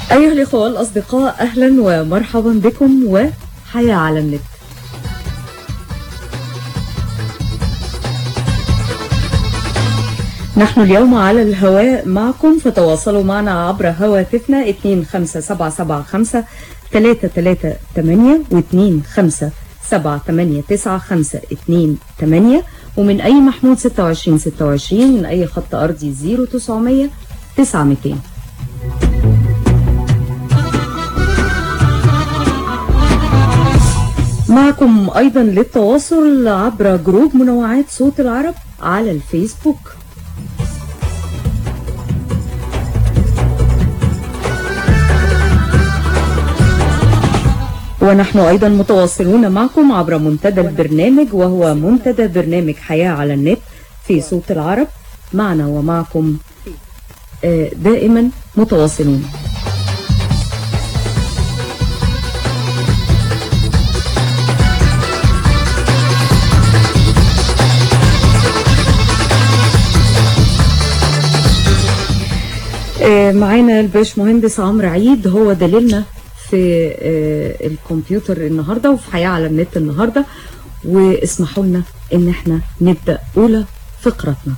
أيها الإخوة الأصدقاء أهلا ومرحبا بكم وحياة على النت نحن اليوم على الهواء معكم فتواصلوا معنا عبر هواتفنا 25775 338 و 25789 ومن أي محمود 26 26 من أي خط أرضي 0900 9200 معكم أيضا للتواصل عبر جروب منوعات صوت العرب على الفيسبوك ونحن أيضا متواصلون معكم عبر منتدى البرنامج وهو منتدى برنامج حياة على النت في صوت العرب معنا ومعكم آه، دائما متواصلون آه، معانا الباش مهندس عمرو عيد هو دليلنا في آه، الكمبيوتر النهارده وفي حياه على النت النهارده واسمحوا لنا ان احنا نبدا اولى فقرتنا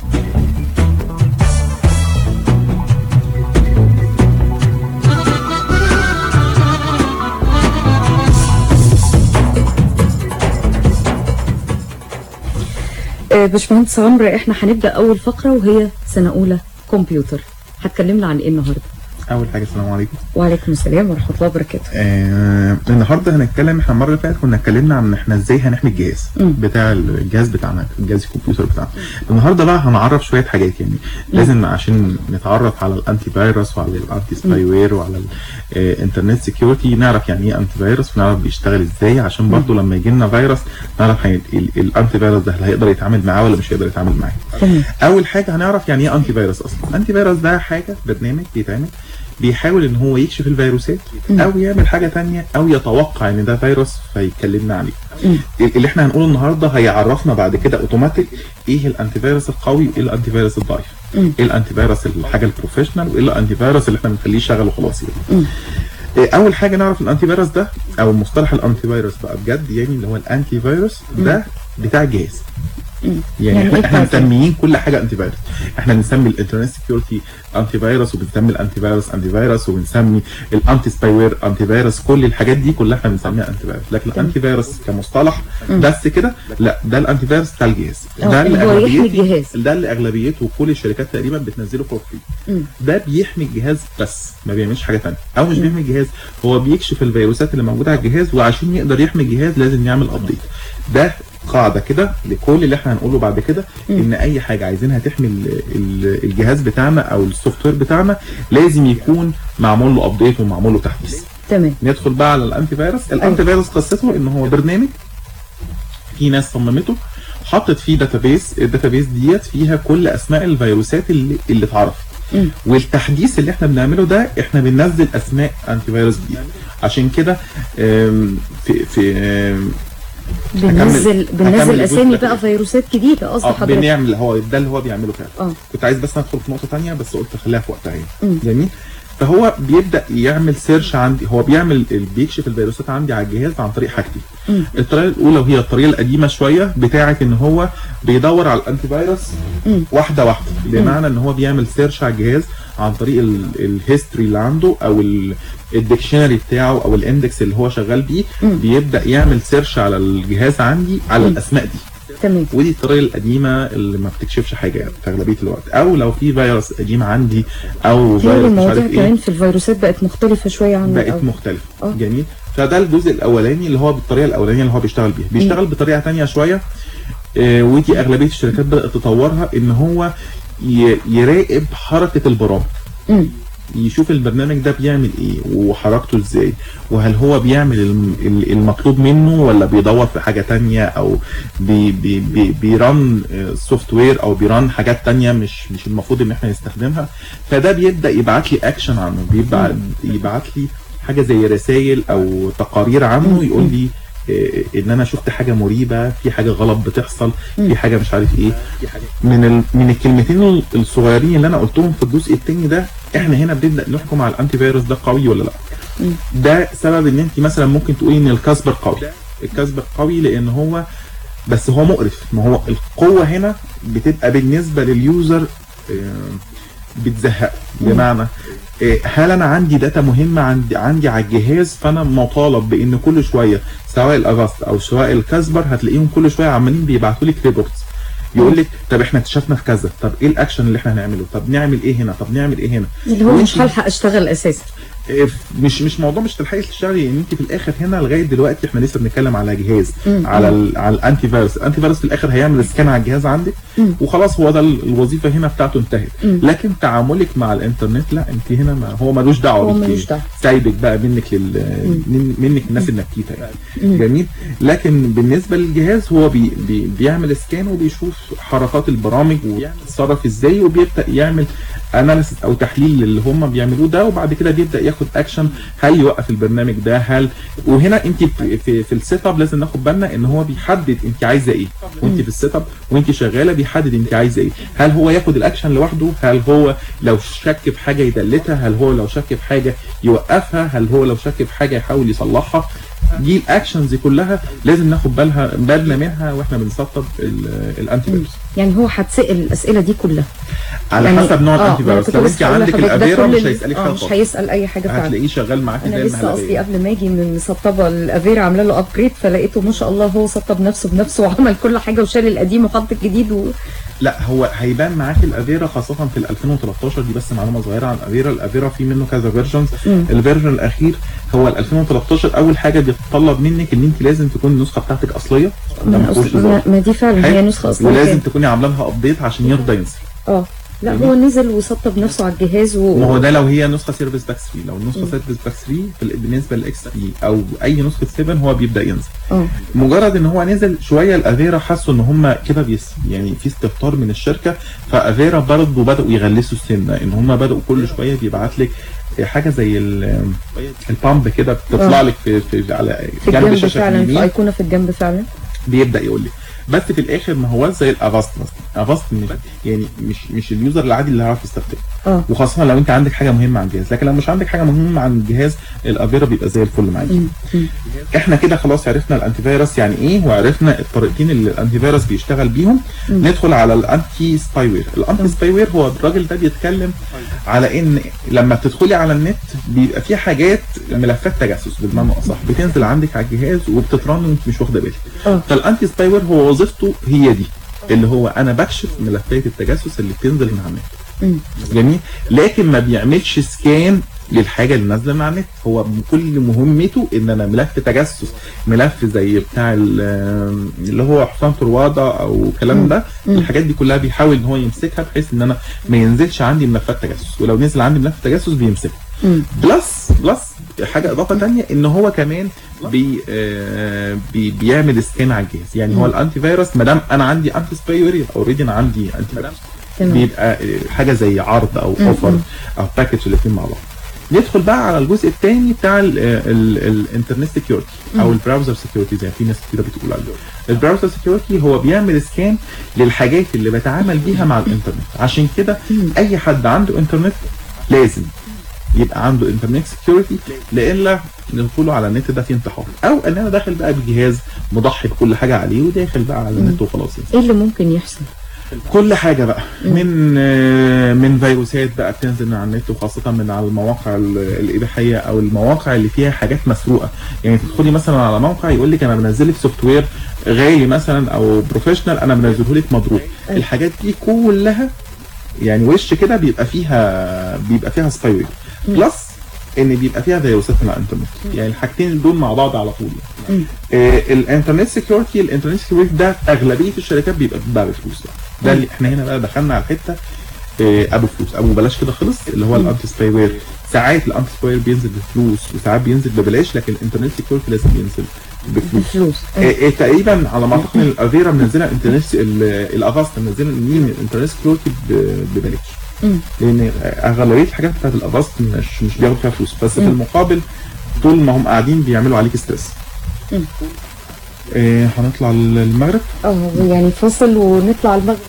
آه، باشمهندس عمرو احنا هنبدا اول فقره وهي سنه اولى كمبيوتر هتكلمنا عن ايه النهارده اول حاجه السلام عليكم وعليكم السلام ورحمه الله وبركاته آه النهارده هنتكلم احنا المره اللي فاتت كنا اتكلمنا عن احنا ازاي هنحمي الجهاز مم. بتاع الجهاز بتاعنا الجهاز الكمبيوتر بتاعنا النهارده بقى هنعرف شويه حاجات يعني لازم عشان نتعرف على الانتي فيروس وعلى الانتي سباي وير وعلى الانترنت سكيورتي نعرف يعني ايه انتي فيروس ونعرف بيشتغل ازاي عشان برضه لما يجي لنا فيروس نعرف هي- ال- الانتي فيروس ده هل هيقدر يتعامل معاه ولا مش هيقدر يتعامل معاه تمام اول حاجه هنعرف يعني ايه انتي فيروس اصلا انتي فيروس ده حاجه برنامج بيتعمل بيحاول ان هو يكشف الفيروسات مم. او يعمل حاجه تانية او يتوقع ان ده فيروس فيكلمنا عليه مم. اللي احنا هنقوله النهارده هيعرفنا بعد كده اوتوماتيك ايه الانتي فيروس القوي وايه الانتي فيروس الضعيف مم. ايه الانتي فيروس الحاجه البروفيشنال وايه الانتي فيروس اللي احنا بنخليه يشتغل وخلاص يعني مم. إيه، اول حاجه نعرف الانتي فيروس ده او مصطلح الانتي فيروس بقى بجد يعني اللي هو الانتي فيروس ده بتاع الجهاز مم. يعني, يعني احنا, إيه احنا بتاع مسميين كل حاجه انتي فيروس احنا بنسمي الانترنت سكيورتي انتي فيروس وبنسمي الانتي فيروس انتي فيروس وبنسمي الانتي سباي وير انتي فيروس كل الحاجات دي كلها احنا بنسميها انتي فيروس لكن الانتي فيروس كمصطلح بس كده لا ده الانتي فيروس بتاع الجهاز آه، ده اللي هو يحمي أغلبيتي- الجهاز. ده اللي اغلبيته كل الشركات تقريبا بتنزله فور فري مم. ده بيحمي الجهاز بس ما بيعملش حاجه ثانيه او مش بيحمي الجهاز هو بيكشف الفيروسات اللي موجوده على الجهاز وعشان يقدر يحمي الجهاز لازم يعمل ابديت ده قاعده كده لكل اللي احنا هنقوله بعد كده ان اي حاجه عايزينها تحمي ال- ال- الجهاز بتاعنا او السوفت وير بتاعنا لازم يكون معمول له ابديت ومعمول له تحديث تمام ندخل بقى على الانتي فيروس الانتي فيروس قصته ان هو برنامج في ناس صممته حطت فيه داتابيس الداتابيس ديت فيها كل اسماء الفيروسات اللي اللي اتعرفت مم. والتحديث اللي احنا بنعمله ده احنا بننزل اسماء انتي فيروس جديده عشان كده آم، في في آم، بننزل هكمل بننزل الجزء اسامي ده. بقى فيروسات جديده قصدي اه حضرتك بنعمل هو ده اللي هو بيعمله فعلا اه كنت عايز بس ندخل في نقطه تانية بس قلت خليها في وقتها مم. يعني جميل فهو بيبدا يعمل سيرش عندي هو بيعمل بيكشف الفيروسات عندي على الجهاز عن طريق حاجتين مم. الطريقه الاولى وهي الطريقه القديمه شويه بتاعه ان هو بيدور على الانتي فيروس مم. واحده واحده بمعنى ان هو بيعمل سيرش على الجهاز عن طريق الهيستوري اللي عنده او الديكشنري بتاعه او الاندكس اللي هو شغال بيه مم. بيبدا يعمل سيرش على الجهاز عندي على مم. الاسماء دي تمام ودي الطريقه القديمه اللي ما بتكشفش حاجه يعني في اغلبيه الوقت او لو في فيروس قديم عندي او في فيروس مش المواضيع عارف كمان ايه في الفيروسات بقت مختلفه شويه عن بقت الأول. مختلفه آه. جميل فده الجزء الاولاني اللي هو بالطريقه الاولانيه اللي هو بيشتغل بيها بيشتغل بطريقه تانية شويه آه، ودي اغلبيه الشركات بدات تطورها ان هو ي- يراقب حركه البرامج مم. يشوف البرنامج ده بيعمل ايه وحركته ازاي وهل هو بيعمل الم- ال- المطلوب منه ولا بيدور في حاجه تانية او بي بي بي بيرن سوفت وير او بيرن حاجات تانية مش مش المفروض ان احنا نستخدمها فده بيبدا يبعت لي اكشن عنه بيبعت يبعت لي حاجه زي رسائل او تقارير عنه يقول لي إيه ان انا شفت حاجه مريبه في حاجه غلط بتحصل في حاجه مش عارف ايه من ال... من الكلمتين الصغيرين اللي انا قلتهم في الجزء الثاني ده احنا هنا بنبدا نحكم على الانتي فيروس ده قوي ولا لا ده سبب ان انت مثلا ممكن تقولي ان الكاسبر قوي الكاسبر قوي لان هو بس هو مقرف ما هو القوه هنا بتبقى بالنسبه لليوزر آه، بتزهقه بمعنى آه، هل انا عندي داتا مهمه عندي عندي على الجهاز فانا مطالب بان كل شويه سواء الاغاست او سواء الكاسبر هتلاقيهم كل شويه عمالين بيبعتوا لك ريبورتس يقول لك طب احنا اكتشفنا في كذا طب ايه الاكشن اللي احنا هنعمله طب نعمل ايه هنا طب نعمل ايه هنا اللي هو مش وانتي- هلحق اشتغل اساسا إيه، مش مش موضوع مش تلحقي تشتغلي ان انت في الاخر هنا لغايه دلوقتي احنا لسه بنتكلم على جهاز مم. على ال على الانتي فيروس الانتي فيروس في الاخر هيعمل سكان على الجهاز عندك مم. وخلاص هو ده ال- الوظيفه هنا بتاعته انتهت مم. لكن تعاملك مع الانترنت لا انت هنا ما هو ملوش دعوه هو بيكي. ملوش دعوة. سايبك بقى منك لل من- منك الناس النكتيته يعني مم. جميل لكن بالنسبه للجهاز هو بي بي بيعمل سكان وبيشوف حركات البرامج ويتصرف ازاي وبيبدا يعمل اناليسيس او تحليل اللي هم بيعملوه ده وبعد كده بيبدا ياخد اكشن هل يوقف البرنامج ده هل وهنا انت في, في, في السيت اب لازم ناخد بالنا ان هو بيحدد انت عايزه ايه وانت في السيت اب وانت شغاله بيحدد انت عايزه ايه هل هو ياخد الاكشن لوحده هل هو لو شك في حاجه يدلتها هل هو لو شك في حاجه يوقفها هل هو لو شك في حاجه يحاول يصلحها دي الاكشنز دي كلها لازم ناخد بالها بالنا منها واحنا بنسطب ال- الانتي فيروس يعني هو هتسال الاسئله دي كلها على يعني حسب نوع آه، الانتي ما أنا فيروس كنت لو لسه انت هقول عندك لحضرتك ده الافيرا كل مش ال- هيسالك آه، حاجه مش خالص هيسال اي حاجه فعلا هتلاقيه شغال معاك انا زي لسه قصدي المهلبيه قبل ما اجي من مسطبه الافيرا عامله له ابجريد فلقيته ما شاء الله هو سطب نفسه بنفسه وعمل كل حاجه وشال القديم وحط الجديد و... لا هو هيبان معاك الافيرا خاصه في ال 2013 دي بس معلومه صغيره عن الافيرا الافيرا في منه كذا فيرجنز مم. الفيرجن الاخير هو ال 2013 اول حاجه بيتطلب منك ان انت لازم تكون النسخه بتاعتك اصليه ده ما, ما فيهوش أصل- هزار. ما, ما دي فعلا هي حلو؟ نسخه اصليه ولازم كان. تكوني عامله لها ابديت عشان يرضى ينزل اه لا جميل. هو نزل وسطب نفسه على الجهاز و... ما هو ده لو هي نسخه سيرفيس باك 3 لو النسخه سيرفيس باك 3 في ال- بالنسبه للاكس 3 او اي نسخه 7 هو بيبدا ينزل اه مجرد ان هو نزل شويه الافيرا حسوا ان هم كده بيس يعني في استهتار من الشركه فافيرا برضه بداوا يغلسوا السنه ان هم بداوا كل شويه بيبعت لك حاجه زي ال- البامب كده بتطلع آه. لك في, في على في جنب الجنب الشاشه فعلا في اليمين ايقونه في الجنب فعلا بيبدا يقول لك بس في الاخر ما هو زي الافاست مثلا افاست مش يعني مش مش اليوزر العادي اللي هيعرف يستخدمه اه وخاصه لو انت عندك حاجه مهمه عن الجهاز لكن لو مش عندك حاجه مهمه عن الجهاز الافيرا بيبقى زي الفل معاك مم. مم. احنا كده خلاص عرفنا الانتي فيروس يعني ايه وعرفنا الطريقتين اللي الانتي فيروس بيشتغل بيهم مم. ندخل على الانتي سباي وير الانتي سباي وير هو الراجل ده بيتكلم على ان لما بتدخلي على النت بيبقى في حاجات ملفات تجسس بالمعنى اصح بتنزل عندك على الجهاز وبتترن وانت مش واخده بالك اه فالانتي سباي وير هو وظيفته هي دي اللي هو انا بكشف ملفات التجسس اللي بتنزل من على النت مم. جميل لكن ما بيعملش سكان للحاجه اللي نازله من على النت هو كل مهمته ان انا ملف تجسس ملف زي بتاع ال- اللي هو حسام طروادة او الكلام مم. ده مم. الحاجات دي كلها بيحاول ان هو يمسكها بحيث ان انا ما ينزلش عندي ملفات تجسس ولو نزل عندي ملف تجسس بيمسكها مم. بلس بلس حاجه اضافه تانية ان هو كمان بي آه بي بيعمل سكان على الجهاز يعني هو مم. الانتي فيروس ما دام انا عندي انتي سباي وير اوريدي انا عندي انتي فيروس تمام بيبقى آه، حاجه زي عرض او مم. اوفر مم. او باكج الاثنين مع بعض ندخل بقى على الجزء الثاني بتاع الانترنت سكيورتي او مم. البراوزر سكيورتي زي في ناس كتير بتقول عليه البراوزر سكيورتي هو بيعمل سكان للحاجات اللي بتعامل بيها مع الانترنت عشان كده مم. اي حد عنده انترنت لازم يبقى عنده انترنت سكيورتي لإلا ندخله على النت ده فيه انتحار او ان انا داخل بقى بجهاز مضحي بكل حاجه عليه وداخل بقى على النت وخلاص يعني. ايه اللي ممكن يحصل كل حاجه بقى من آه، من فيروسات بقى بتنزل من على النت وخاصه من على المواقع ال- الاباحيه او المواقع اللي فيها حاجات مسروقه يعني تدخلي مثلا على موقع يقول لك انا بنزل لك سوفت وير غالي مثلا او بروفيشنال انا بنزله لك مضروب أيوة. الحاجات دي كلها يعني وش كده بيبقى فيها بيبقى فيها سباي وير مم. بلس ان بيبقى فيها فيروسات من على الانترنت يعني الحاجتين دول مع بعض على طول يعني. مم. آه، الانترنت سكيورتي الانترنت سكيورتي ده اغلبيه الشركات بيبقى بتتباع بفلوس بقى. ده اللي احنا هنا بقى دخلنا على الحته آه، ابو فلوس ابو بلاش كده خلص اللي هو الانتي سباي وير ساعات الانتي سباي وير بينزل بفلوس وساعات بينزل ببلاش لكن الانترنت سكيورتي لازم ينزل بفلوس بفلوس آه، آه، تقريبا على ما اعتقد ان الافيرا منزله انترنت الافاست منزله مين الانترنت سكيورتي ب- ببلاش مم. لان اغلبيه الحاجات بتاعت الافاست مش مش بياخدوا فيها فلوس بس في مم. المقابل طول ما هم قاعدين بيعملوا عليك ستريس مم. إيه هنطلع المغرب اه يعني فاصل ونطلع المغرب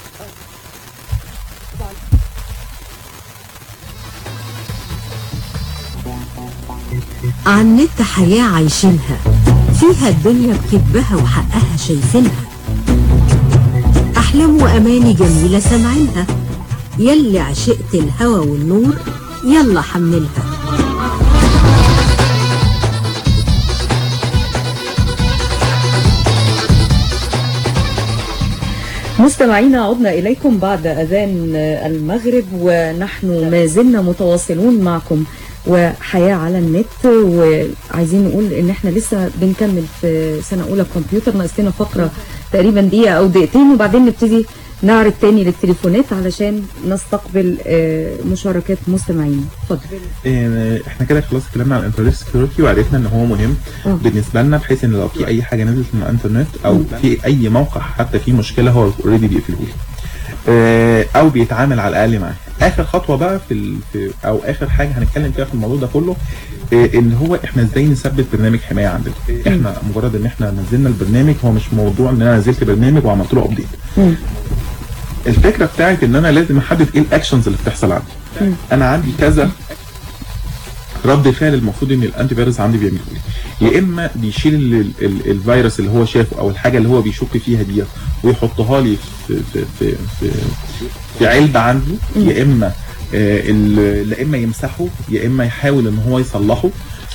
عن نت حياة عايشينها فيها الدنيا بكدبها وحقها شايفينها أحلام وأماني جميلة سامعينها يلي عشقت الهوى والنور يلا حملها مستمعينا عدنا إليكم بعد أذان المغرب ونحن ما زلنا متواصلون معكم وحياة على النت وعايزين نقول ان احنا لسه بنكمل في سنة اولى كمبيوتر ناقص لنا فقرة تقريبا دقيقة او دقيقتين وبعدين نبتدي نعرض تاني للتليفونات علشان نستقبل آه، مشاركات مستمعين اتفضل إيه احنا كده خلاص اتكلمنا عن الانترنت سكيورتي وعرفنا ان هو مهم آه. بالنسبه لنا بحيث ان لو في اي حاجه نزلت من الانترنت او مم. في اي موقع حتى فيه مشكله هو اوريدي بيقفله لي آه، او بيتعامل على الاقل معاه اخر خطوه بقى في, ال... في او اخر حاجه هنتكلم فيها في الموضوع ده كله آه، ان هو احنا ازاي نثبت برنامج حمايه عندنا احنا مجرد ان احنا نزلنا البرنامج هو مش موضوع ان انا نزلت برنامج وعملت له ابديت مم. الفكره بتاعت ان انا لازم احدد ايه الاكشنز اللي بتحصل عندي مم. انا عندي كذا رد فعل المفروض ان الانتي فيروس عندي بيعمله لي يا اما بيشيل ال ال ال الفيروس اللي هو شافه او الحاجه اللي هو بيشك فيها دي ويحطها لي في في في في, في علبه عندي يا اما آه، ال- لا اما يمسحه يا اما يحاول ان هو يصلحه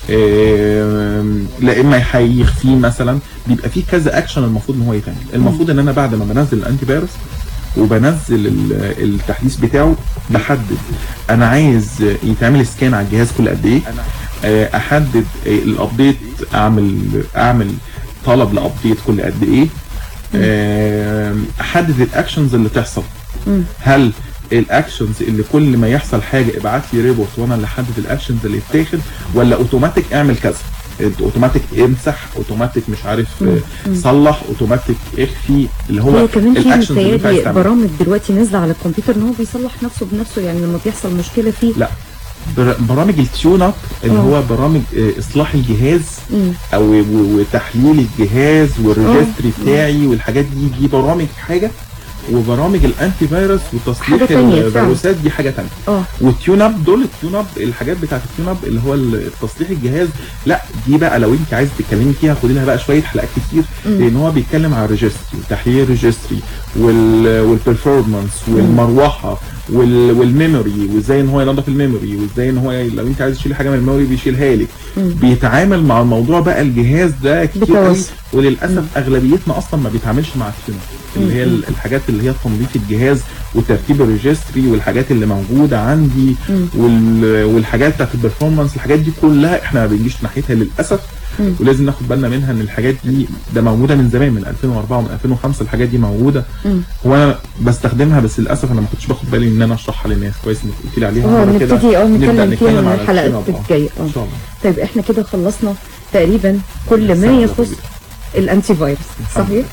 آه، لا اما يح- يخفيه مثلا بيبقى في كذا اكشن المفروض ان هو يتعمل المفروض ان انا بعد ما بنزل الانتي فيروس وبنزل ال- التحديث بتاعه بحدد انا عايز يتعمل سكان على الجهاز كل قد ايه آه، احدد آه، الابديت اعمل اعمل طلب لابديت كل قد ايه آه، احدد الاكشنز اللي تحصل مم. هل الاكشنز اللي كل ما يحصل حاجه ابعت لي ريبورت وانا اللي احدد الاكشنز اللي يتاخد ولا اوتوماتيك اعمل كذا اوتوماتيك امسح اوتوماتيك مش عارف آه، صلح اوتوماتيك اخفي اللي هو هو كمان في الاكشنز اللي انت عايز متهيألي تعملها. برامج دلوقتي نازلة على الكمبيوتر ان هو بيصلح نفسه بنفسه يعني لما بيحصل مشكلة فيه لا بر- برامج التيون اب اللي آه. هو برامج آه، اصلاح الجهاز مم. او و- وتحليل الجهاز والريجستري بتاعي والحاجات دي دي برامج حاجه وبرامج الانتي فيروس وتصليح حاجة تانية فعلا. الفيروسات دي حاجه ثانيه اه والتيون اب دول التيون اب الحاجات بتاعت التيون اب اللي هو ال- تصليح الجهاز لا دي بقى لو انت عايز تتكلمي فيها خدي لها بقى شويه حلقات كتير مم. لان هو بيتكلم على الريجستري وتحليل الريجستري وال والبرفورمانس والمروحه وال والميموري وازاي ان هو ينظف الميموري وازاي ان هو ي- لو انت عايز تشيل حاجه من الميموري بيشيلها لك مم. بيتعامل مع الموضوع بقى الجهاز ده كتير قوي بتواصل. وللاسف اغلبيتنا اصلا ما بيتعاملش مع التيون اب اللي هي ال- الحاجات اللي هي تنظيف الجهاز وترتيب الريجستري والحاجات اللي موجوده عندي مم. وال... والحاجات بتاعت البرفورمانس الحاجات دي كلها احنا ما بنجيش ناحيتها للاسف مم. ولازم ناخد بالنا منها ان الحاجات دي ده موجوده من زمان من 2004 ومن 2005 الحاجات دي موجوده مم. هو انا بستخدمها بس للاسف انا ما كنتش باخد بالي ان انا اشرحها للناس كويس انك قلت لي عليها اه مرة كده. نبتدي اه نبدأ نتكلم فيها من على الحلقات التيون أب. الجاية اه ان شاء الله طيب احنا كده خلصنا تقريبا كل ما سهلة يخص جدا. الانتي فيروس الحمد صحيح؟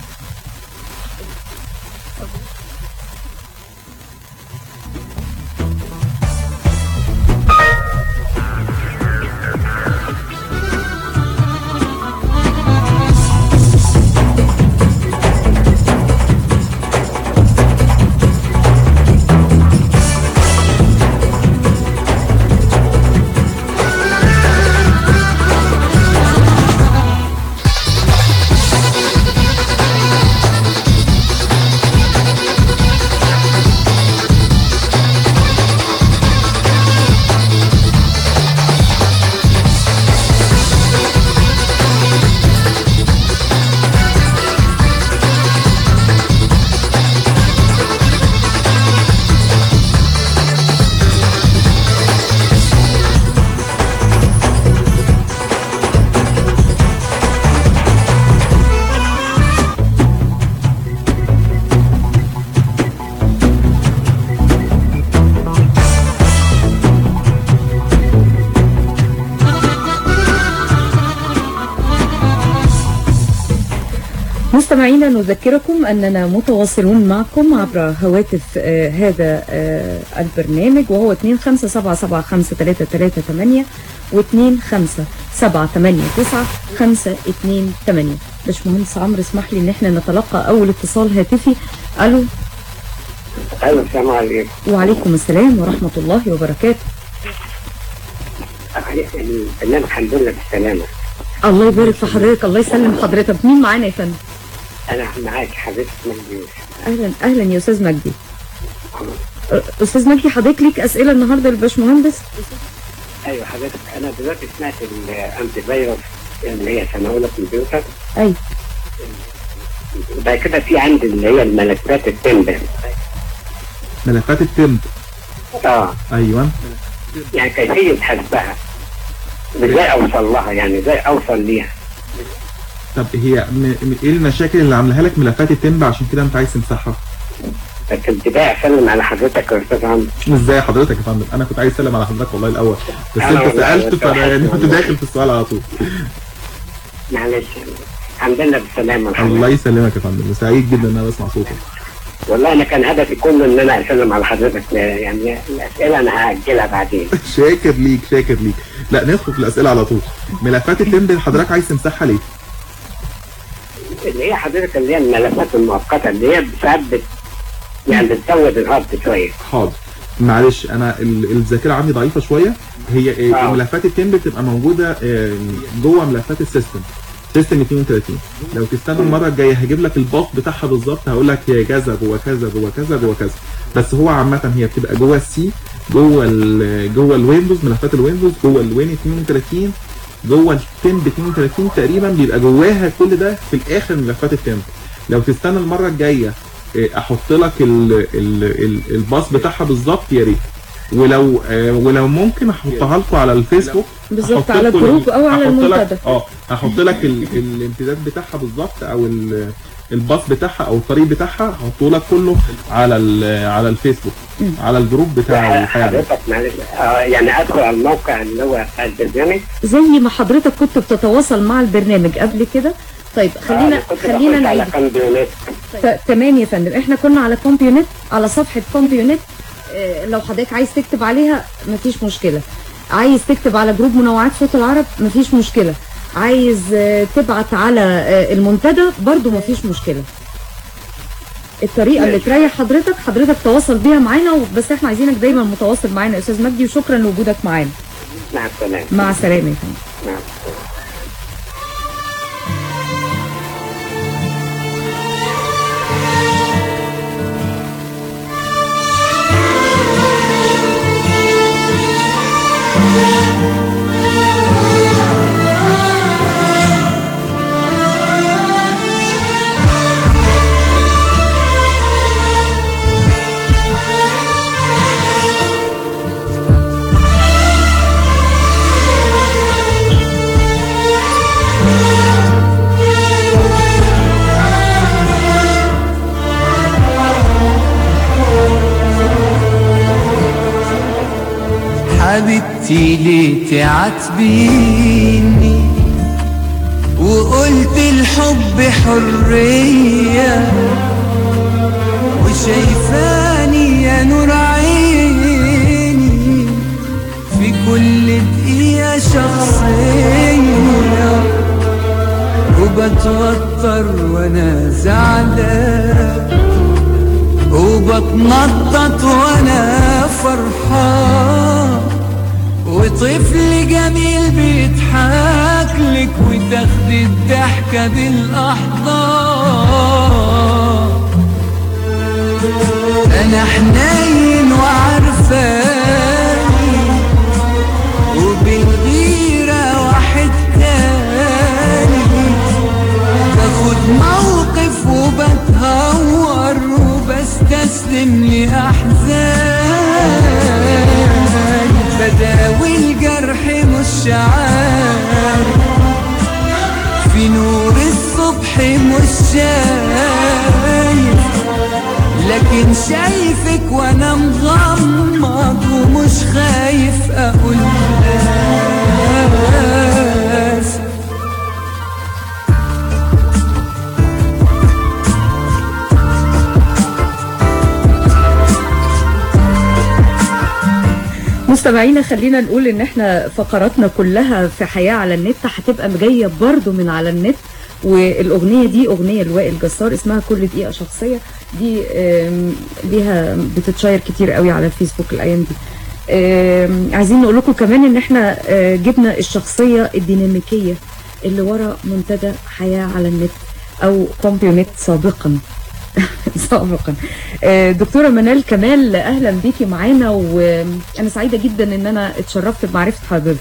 مستمعينا نذكركم أننا متواصلون معكم عبر هواتف آه هذا آه البرنامج وهو 25775338 و 25789528 باشمهندس عمرو اسمح لي ان احنا نتلقى اول اتصال هاتفي الو ايوه السلام عليكم وعليكم السلام ورحمه الله وبركاته الناس الحمد لله بالسلامه الله يبارك في حضرتك الله يسلم حضرتك مين معانا يا فندم انا معاك حضرتك مجدي اهلا اهلا يا استاذ مجدي أ- استاذ مجدي حضرتك ليك اسئله النهارده للباشمهندس ايوه حضرتك انا دلوقتي سمعت الانتي فيروس اللي هي سنه اولى كمبيوتر ايوه بعد كده في عندي اللي هي الملفات التمبر ملفات التمب اه ايوه يعني كيفيه حسبها ازاي اوصل لها يعني ازاي اوصل ليها طب هي م... م... ايه المشاكل اللي عاملاها لك ملفات التمب عشان كده انت عايز تمسحها في البدايه اسلم على حضرتك يا استاذ عمرو ازاي حضرتك يا فندم انا كنت عايز اسلم على حضرتك والله الاول بس أنا انت والله سالت أنت فانا يعني كنت والله. داخل في السؤال على طول معلش الحمد لله بالسلامه الحمد الله لله يسلمك يا فندم وسعيد جدا ان انا بسمع صوتك والله انا كان هدفي كله ان انا اسلم على حضرتك يعني الاسئله انا هاجلها بعدين شاكر ليك شاكر ليك لا ندخل في الاسئله على طول ملفات التمب اللي حضرتك عايز تمسحها ليه اللي هي حضرتك اللي هي الملفات المؤقته اللي هي ساعات بت يعني بتزود الهارد شويه حاضر معلش انا ال- الذاكره عندي ضعيفه شويه هي آه، آه. ملفات التمب بتبقى موجوده آه، جوه ملفات السيستم سيستم 32 لو تستنى المره الجايه هجيب لك الباص بتاعها بالظبط هقول لك هي كذا جوه كذا جوه كذا جوه كذا بس هو عامه هي بتبقى جوه السي جوه ال جوه الويندوز ملفات الويندوز جوه الوين 32 جوه التمب 32 تقريبا بيبقى جواها كل ده في الاخر ملفات التمب لو تستنى المره الجايه إيه، احط لك ال ال ال الباص بتاعها بالظبط يا ريت ولو آه ولو ممكن احطها لكم على الفيسبوك بالظبط أحط على لكم الجروب ال- او على أحط لك- المنتدى اه احط لك ال الامتداد بتاعها بالظبط او ال- الباص بتاعها او الطريق بتاعها احطه لك كله على ال- على الفيسبوك على الجروب بتاع الحياه حضرتك معلش آه يعني ادخل على الموقع اللي هو بتاع البرنامج زي ما حضرتك كنت بتتواصل مع البرنامج قبل كده طيب خلينا آه، كنت خلينا بخش على نعيد كمبيونت ت- تمام يا فندم احنا كنا على كومبيونت على صفحة كومبيونت اه لو حضرتك عايز تكتب عليها مفيش مشكلة عايز تكتب على جروب منوعات صوت العرب مفيش مشكلة عايز اه تبعت على اه المنتدى برضو مفيش مشكلة الطريقة اللي تريح حضرتك حضرتك تواصل بيها معانا بس احنا عايزينك دايما متواصل معانا يا استاذ مجدي وشكرا لوجودك معانا مع السلامه مع السلامة يا فندم مع السلامه حبيبتي ليه تعاتبيني وقلت الحب حرية وشايفاني يا نور عيني في كل دقيقة شخصية وبتوتر وانا زعلان وبتنطط وانا فرحان وطفل جميل بيضحك لك وتاخد الضحكة بالاحضان انا حنين وعارفاني وبالغيرة واحد تاني باخد موقف وبتهور وبستسلم لأحزان بداوي الجرح مش عارف في نور الصبح مش شايف لكن شايفك وانا مغمض ومش خايف اقول آسف مستمعينا خلينا نقول ان احنا فقراتنا كلها في حياة على النت هتبقى جاية برضو من على النت والاغنيه دي اغنيه لوائل جسار اسمها كل دقيقه شخصيه دي آم، ليها بتتشير كتير قوي على الفيسبوك الايام دي آم، عايزين نقول لكم كمان ان احنا آه، جبنا الشخصيه الديناميكيه اللي ورا منتدى حياه على النت او كومبيونت سابقا سابقا آه، دكتوره منال كمال اهلا بيكي معانا وانا سعيده جدا ان انا اتشرفت بمعرفه حضرتك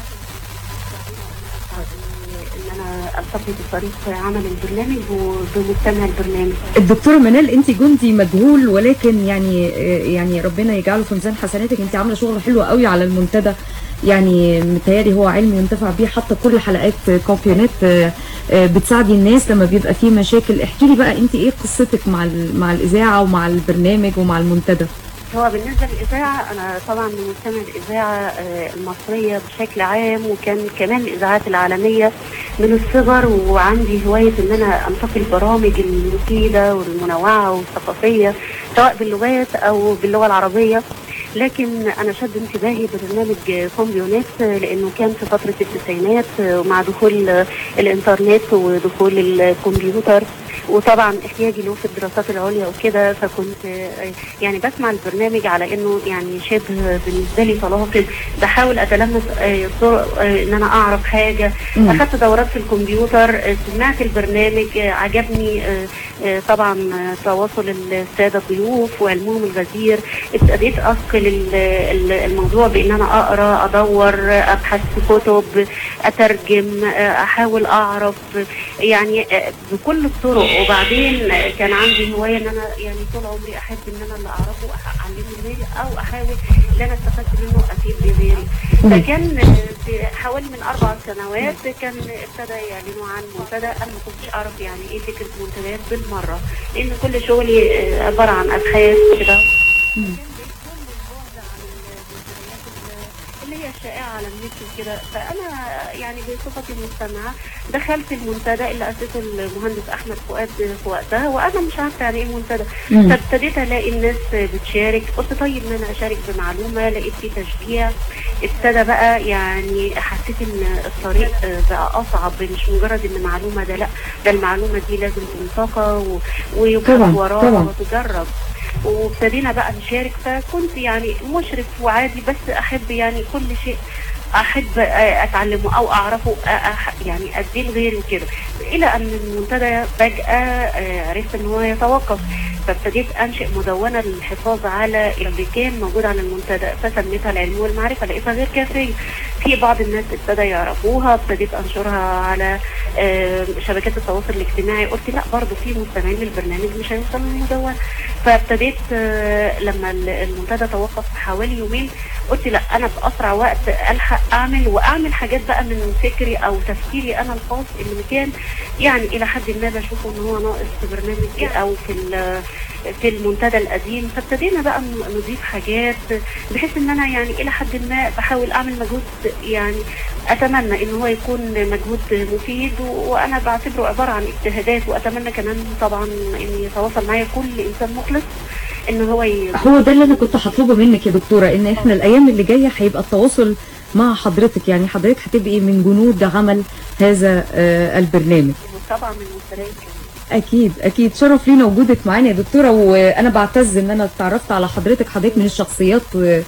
ان انا التقي بفريق عمل البرنامج وبمستمع البرنامج الدكتوره منال انت جندي مجهول ولكن يعني آه، يعني ربنا يجعله في ميزان حسناتك انت عامله شغل حلو قوي على المنتدى يعني متهيألي هو علم ينتفع بيه حتى كل حلقات كومبيونات آه، آه، بتساعدي الناس لما بيبقى فيه مشاكل احكي لي بقى انت ايه قصتك مع ال- مع الاذاعه ومع البرنامج ومع المنتدى هو بالنسبه للاذاعه انا طبعا من مستمع الاذاعه آه، المصريه بشكل عام وكان كمان الاذاعات العالميه من الصغر وعندي هوايه ان انا انتقي البرامج المفيده والمنوعه والثقافيه سواء باللغات او باللغه العربيه لكن انا شد انتباهي برنامج كومبيونات لانه كان في فتره التسعينات ومع دخول الانترنت ودخول الكمبيوتر وطبعا احتياجي له في الدراسات العليا وكده فكنت آه، يعني بسمع البرنامج على انه يعني شبه بالنسبه لي طلاسم بحاول اتلمس آه، طرق آه، ان انا اعرف حاجه مم. اخدت دورات في الكمبيوتر آه، سمعت البرنامج آه، عجبني آه، آه، طبعا آه، تواصل الساده الضيوف وعلمهم الغزير ابتديت اثقل ال- ال- الموضوع بان انا اقرا ادور آه، ابحث في كتب اترجم آه، احاول اعرف يعني آه، بكل الطرق وبعدين آه، كان عندي هوايه ان انا يعني طول عمري احب ان انا اللي اعرفه أح- اعلمه لغيري او احاول ان انا استفدت منه افيد بغيري فكان آه، في حوالي من اربع سنوات كان ابتدى يعلنوا عن منتدى انا ما كنتش اعرف يعني ايه فكره منتديات بالمره لان كل شغلي آه، عباره عن ابحاث كده اللي هي الشائعة على النت وكده فأنا يعني بصفتي مستمعة دخلت المنتدى اللي أسسه المهندس أحمد فؤاد في وقتها وأنا مش عارفة يعني إيه منتدى مم. فابتديت ألاقي الناس بتشارك قلت طيب إن أنا أشارك بمعلومة لقيت في تشجيع ابتدى بقى يعني حسيت إن الطريق بقى أصعب مش مجرد إن معلومة ده لأ ده المعلومة دي لازم تنتقى و- ويبحث طبعاً، وراها طبعاً. وتجرب وابتدينا بقى نشارك فكنت يعني مشرف وعادي بس احب يعني كل شيء احب آه، اتعلمه او اعرفه آه، أح- يعني اديه لغيري وكده الى ان المنتدى فجاه آه، عرفت ان هو يتوقف فابتديت انشئ مدونه للحفاظ على اللي كان موجود على المنتدى فسميتها العلم والمعرفه لقيتها غير كافيه في بعض الناس ابتدى يعرفوها ابتديت انشرها على آه، شبكات التواصل الاجتماعي قلت لا برضه في مستمعين للبرنامج مش هيوصلوا للمدونه فابتديت آه، لما ال- المنتدى توقف حوالي يومين قلت لا انا باسرع وقت الحق اعمل واعمل حاجات بقى من فكري او تفكيري انا الخاص اللي كان يعني الى حد ما بشوفه ان هو ناقص في برنامج او في ال- في المنتدى القديم فابتدينا بقى ن- نضيف حاجات بحيث ان انا يعني الى حد ما بحاول اعمل مجهود يعني اتمنى ان هو يكون مجهود مفيد و- وانا بعتبره عباره عن اجتهادات واتمنى كمان طبعا ان يتواصل معايا كل انسان مخلص ان هو ي... هو ده اللي انا كنت هطلبه منك يا دكتوره ان احنا الايام اللي جايه هيبقى التواصل مع حضرتك يعني حضرتك هتبقي من جنود عمل هذا آه، البرنامج طبعا من المستمعين اكيد اكيد شرف لينا وجودك معانا يا دكتوره وانا بعتز ان انا اتعرفت على حضرتك حضرتك من الشخصيات آه،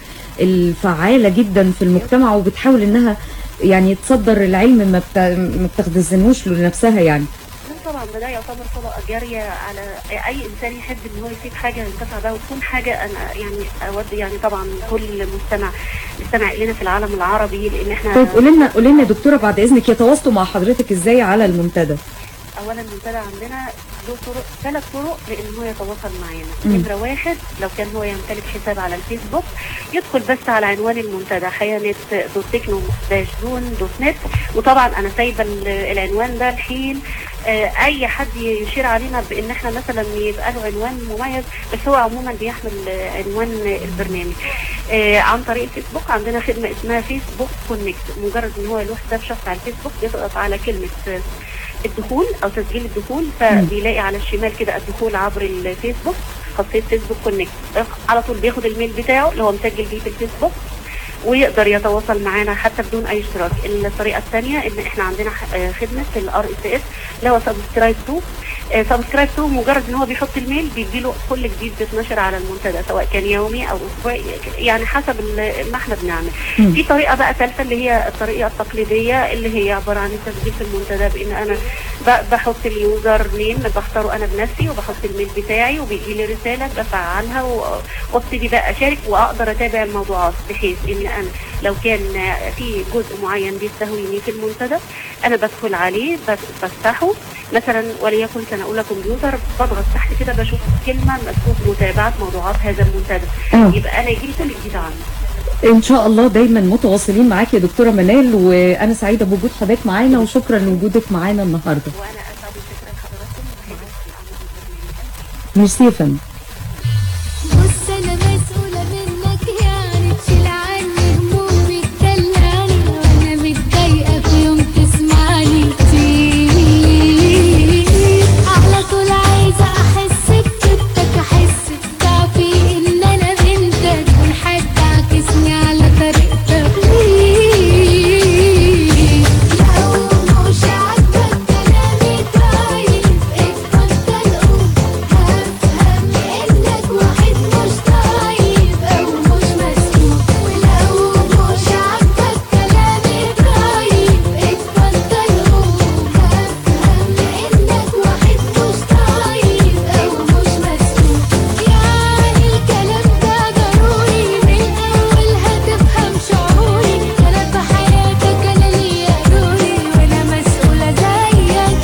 الفعاله جدا في المجتمع وبتحاول انها يعني تصدر العلم ما بت- ما بتخزنوش لنفسها يعني لا طبعا ده ده يعتبر صدقه جاريه على اي انسان يحب ان هو يسيب حاجه ينتفع بها وتكون حاجه انا يعني اود يعني طبعا كل مستمع يستمع الينا في العالم العربي لان احنا طيب قولي لنا قولي لنا يا دكتوره بعد اذنك يتواصلوا مع حضرتك ازاي على المنتدى اولا المنتدى عندنا له طرق ثلاث طرق لان هو يتواصل معانا مم. نمره واحد لو كان هو يمتلك حساب على الفيسبوك يدخل بس على عنوان المنتدى حياه نت دوت تكنو داش دون دوت نت وطبعا انا سايبه ال- العنوان ده الحين آه، اي حد يشير علينا بان احنا مثلا يبقى له عنوان مميز بس هو عموما بيحمل آه، عنوان البرنامج آه، عن طريق الفيسبوك عندنا خدمه اسمها فيسبوك كونكت مجرد ان هو له حساب شخصي على الفيسبوك يضغط على كلمه آه، الدخول او تسجيل الدخول فبيلاقي على الشمال كده الدخول عبر الفيسبوك خاصيه فيسبوك كونكت على طول بياخد الميل بتاعه اللي هو مسجل بيه في الفيسبوك ويقدر يتواصل معانا حتى بدون اي اشتراك الطريقه الثانيه ان احنا عندنا ح- آه، خدمه الار اس اس اللي هو سبسكرايب تو سبسكرايب تو مجرد ان هو بيحط الميل بيجي له كل جديد بيتنشر على المنتدى سواء كان يومي او اسبوعي يعني حسب ال- ما احنا بنعمل مم. في طريقه بقى ثالثه اللي هي الطريقه التقليديه اللي هي عباره عن التسجيل في المنتدى بان انا ب- بحط اليوزر نيم بختاره انا بنفسي وبحط الميل بتاعي وبيجي لي رساله بفعلها و- وابتدي بقى اشارك واقدر اتابع الموضوعات بحيث ان انا لو كان في جزء معين بيستهويني في المنتدى انا بدخل عليه بس- بفتحه مثلا وليكن سنقول لكم كمبيوتر بضغط تحت كده بشوف كلمه مكتوب متابعه موضوعات هذا المنتدى آه. يبقى انا يجي لي كل جديد عنه ان شاء الله دايما متواصلين معاك يا دكتوره منال وانا سعيده بوجود حضرتك معانا وشكرا لوجودك معانا النهارده وانا اسعد بفكره حضراتكم ميرسي يا فندم بص انا مسؤولة منك يعني تشيل عني همومي تدلعني وانا متضايقة في يوم تسمعني كتير على طول عايزة احس بكتك احس بضعفي ان انا بنتك والحد عاكسني على طريقتك ليه لو مش عاجبك كلامي طيب اتفضل قول هفهم انك واحد مش طيب او مش مسؤول ولو مش عاجبك كلامي طيب اتفضل قول هفهم انك واحد مش طيب او مش مسؤول يعني الكلام ده ضروري من الاول هتفهم شعوري انا في حياتك انا ليا دوري وانا مسؤولة زيك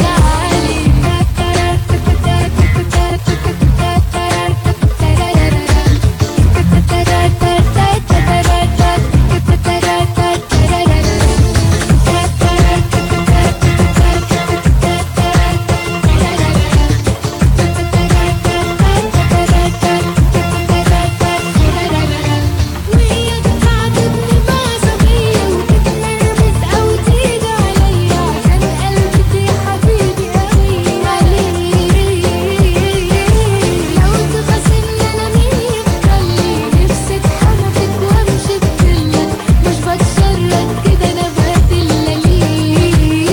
وهي تعاتبني بعصبية وتتنرفز أو تيجي عليا عشان قلبي يا حبيبي قوي عليك لو تخاصمني أنا مين يفضلي نفسي اتحركت وامشي بكلك مش بتشرد كده أنا بهدلة ليك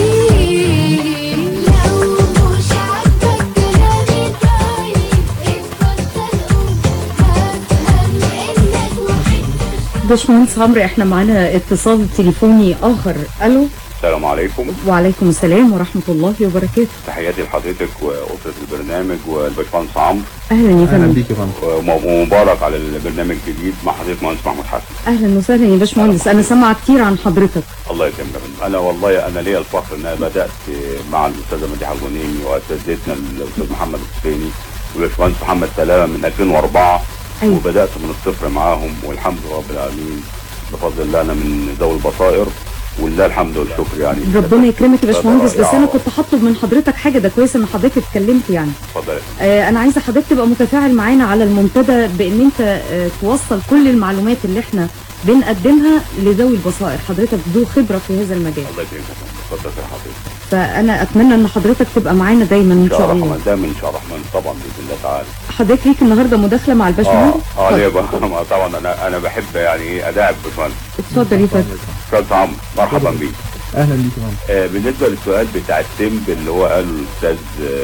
لو مش عاجبك كلامي طيب اتفضل قول هفهم إنك واحد باشمهندس عمرو احنا معانا اتصال تليفوني اخر الو السلام عليكم وعليكم السلام ورحمه الله وبركاته تحياتي لحضرتك واسره البرنامج والباشمهندس عمرو اهلا يا اهلا فندم بيك يا فندم وم- ومبارك على البرنامج الجديد مع حضرتك مهندس محمود حسن اهلا وسهلا يا باشمهندس انا سامعه كتير عن حضرتك الله يكرمك انا والله انا ليا الفخر ان انا بدات مع الاستاذه مديحه الغنيمي واساتذتنا الاستاذ محمد الحسيني والباشمهندس محمد سلامه من 2004 أيوة. وبدات من الصفر معاهم والحمد لله رب العالمين بفضل الله انا من ذوي البصائر ولله الحمد والشكر يعني ربنا يكرمك يا باشمهندس بس رائعة. انا كنت هطلب من حضرتك حاجه ده كويس ان حضرتك اتكلمت يعني اتفضل آه انا عايزه حضرتك تبقى متفاعل معانا على المنتدى بان انت آه توصل كل المعلومات اللي احنا بنقدمها لذوي البصائر حضرتك ذو خبره في هذا المجال الله يكرمك يا فندم. اتفضل يا حضرتك فانا اتمنى ان حضرتك تبقى معانا دايما ان ان شاء شاء الله الله الرحمن دايما ان شاء الله الرحمن طبعا باذن الله تعالى حضرتك ليك النهارده مداخله مع اه الباشمهندس اه اتفضل. ليه بقى ما طبعا انا انا بحب يعني ايه اداعب باشمهندس اتفضل يا فندم استاذ عمرو مرحبا بيك اهلا بيك يا فندم آه بالنسبه للسؤال بتاع التمب اللي هو قاله الاستاذ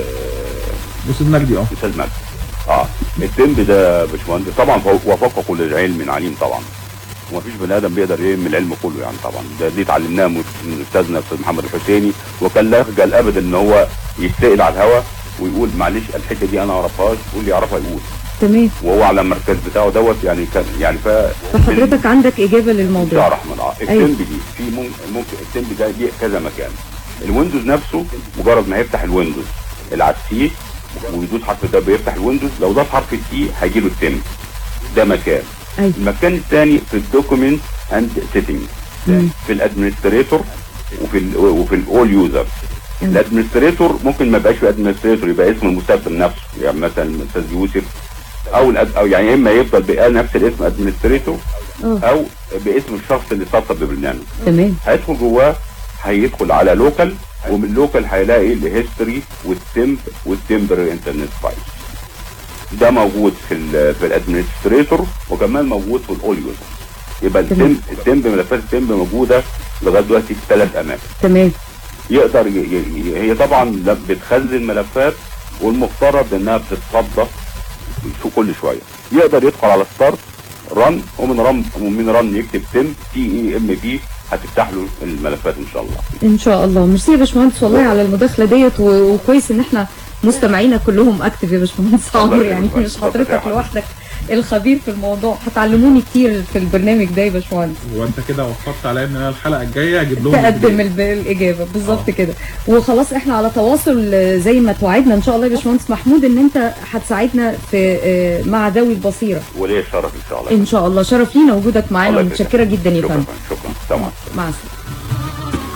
آه استاذ مجدي اه الاستاذ مجدي اه التمب ده يا باشمهندس طبعا فوق- وفوق كل العلم عليم طبعا ومفيش بني ادم بيقدر يلم العلم كله يعني طبعا ده دي اتعلمناها من من استاذنا الاستاذ محمد الحسيني وكان لا يخجل ابدا ان هو يتسال على الهوا ويقول معلش الحته دي انا ما اعرفهاش واللي يعرفها يقول تمام وهو على المركز بتاعه دوت يعني كان يعني ف فحضرتك عندك اجابه ان شاء الله للموضوع الرحمن اه أيوة. التمب دي في مم- ممكن التمب ده ليه كذا مكان الويندوز نفسه مجرد ما يفتح الويندوز اللي على السي ويدوس حرف ده بيفتح الويندوز لو ضاف حرف التي هيجي له التمب ده مكان ايوه المكان الثاني في الدوكيومنت اند سيتنج مم. في الادمنستريتور وفي ال وفي الاول يوزر مم. الادمنستريتور ممكن ما يبقاش في ادمنستريتور يبقى اسم المستخدم نفسه يعني مثلا الاستاذ يوسف او الأد... او يعني اما يفضل بقى نفس الاسم ادمنستريتور اه او باسم الشخص اللي سطب ببرنامج تمام هيدخل جواه هيدخل على لوكال ومن لوكال هيلاقي الهيستوري والتمب والتمبر انترنت فايل ده موجود في ال في الادمنستريتور وكمان موجود في الاول يوزر يبقى تمام. التم التم ملفات التم موجوده لغايه دلوقتي في ثلاث اماكن تمام يقدر ي... ي... هي طبعا لا بتخزن ملفات والمفترض انها بتتصدى شو كل شويه يقدر يدخل على ستارت رن ومن رن ومن رن يكتب تم تي اي ام بي هتفتح له الملفات ان شاء الله ان شاء الله ميرسي يا باشمهندس والله على المداخله ديت و- وكويس ان احنا مستمعينا كلهم اكتف يا باشمهندس الله عمرو يخليك يعني يا مش فندم. حضرتك اتفضل يا لوحدك الخبير في الموضوع هتعلموني كتير في البرنامج ده يا باشمهندس وانت كده وفرت عليا ان انا الحلقه الجايه اجيب لهم تقدم الب- الاجابه بالظبط آه. كده وخلاص احنا على تواصل آه، زي ما توعدنا ان شاء الله يا باشمهندس محمود ان انت هتساعدنا في آه، مع ذوي البصيره وليه الشرف ان شاء الله ان شاء الله شرف لينا وجودك معانا الله يخليك. ومتشكره جدا يا شكرا فندم شكرا تمام مع السلامه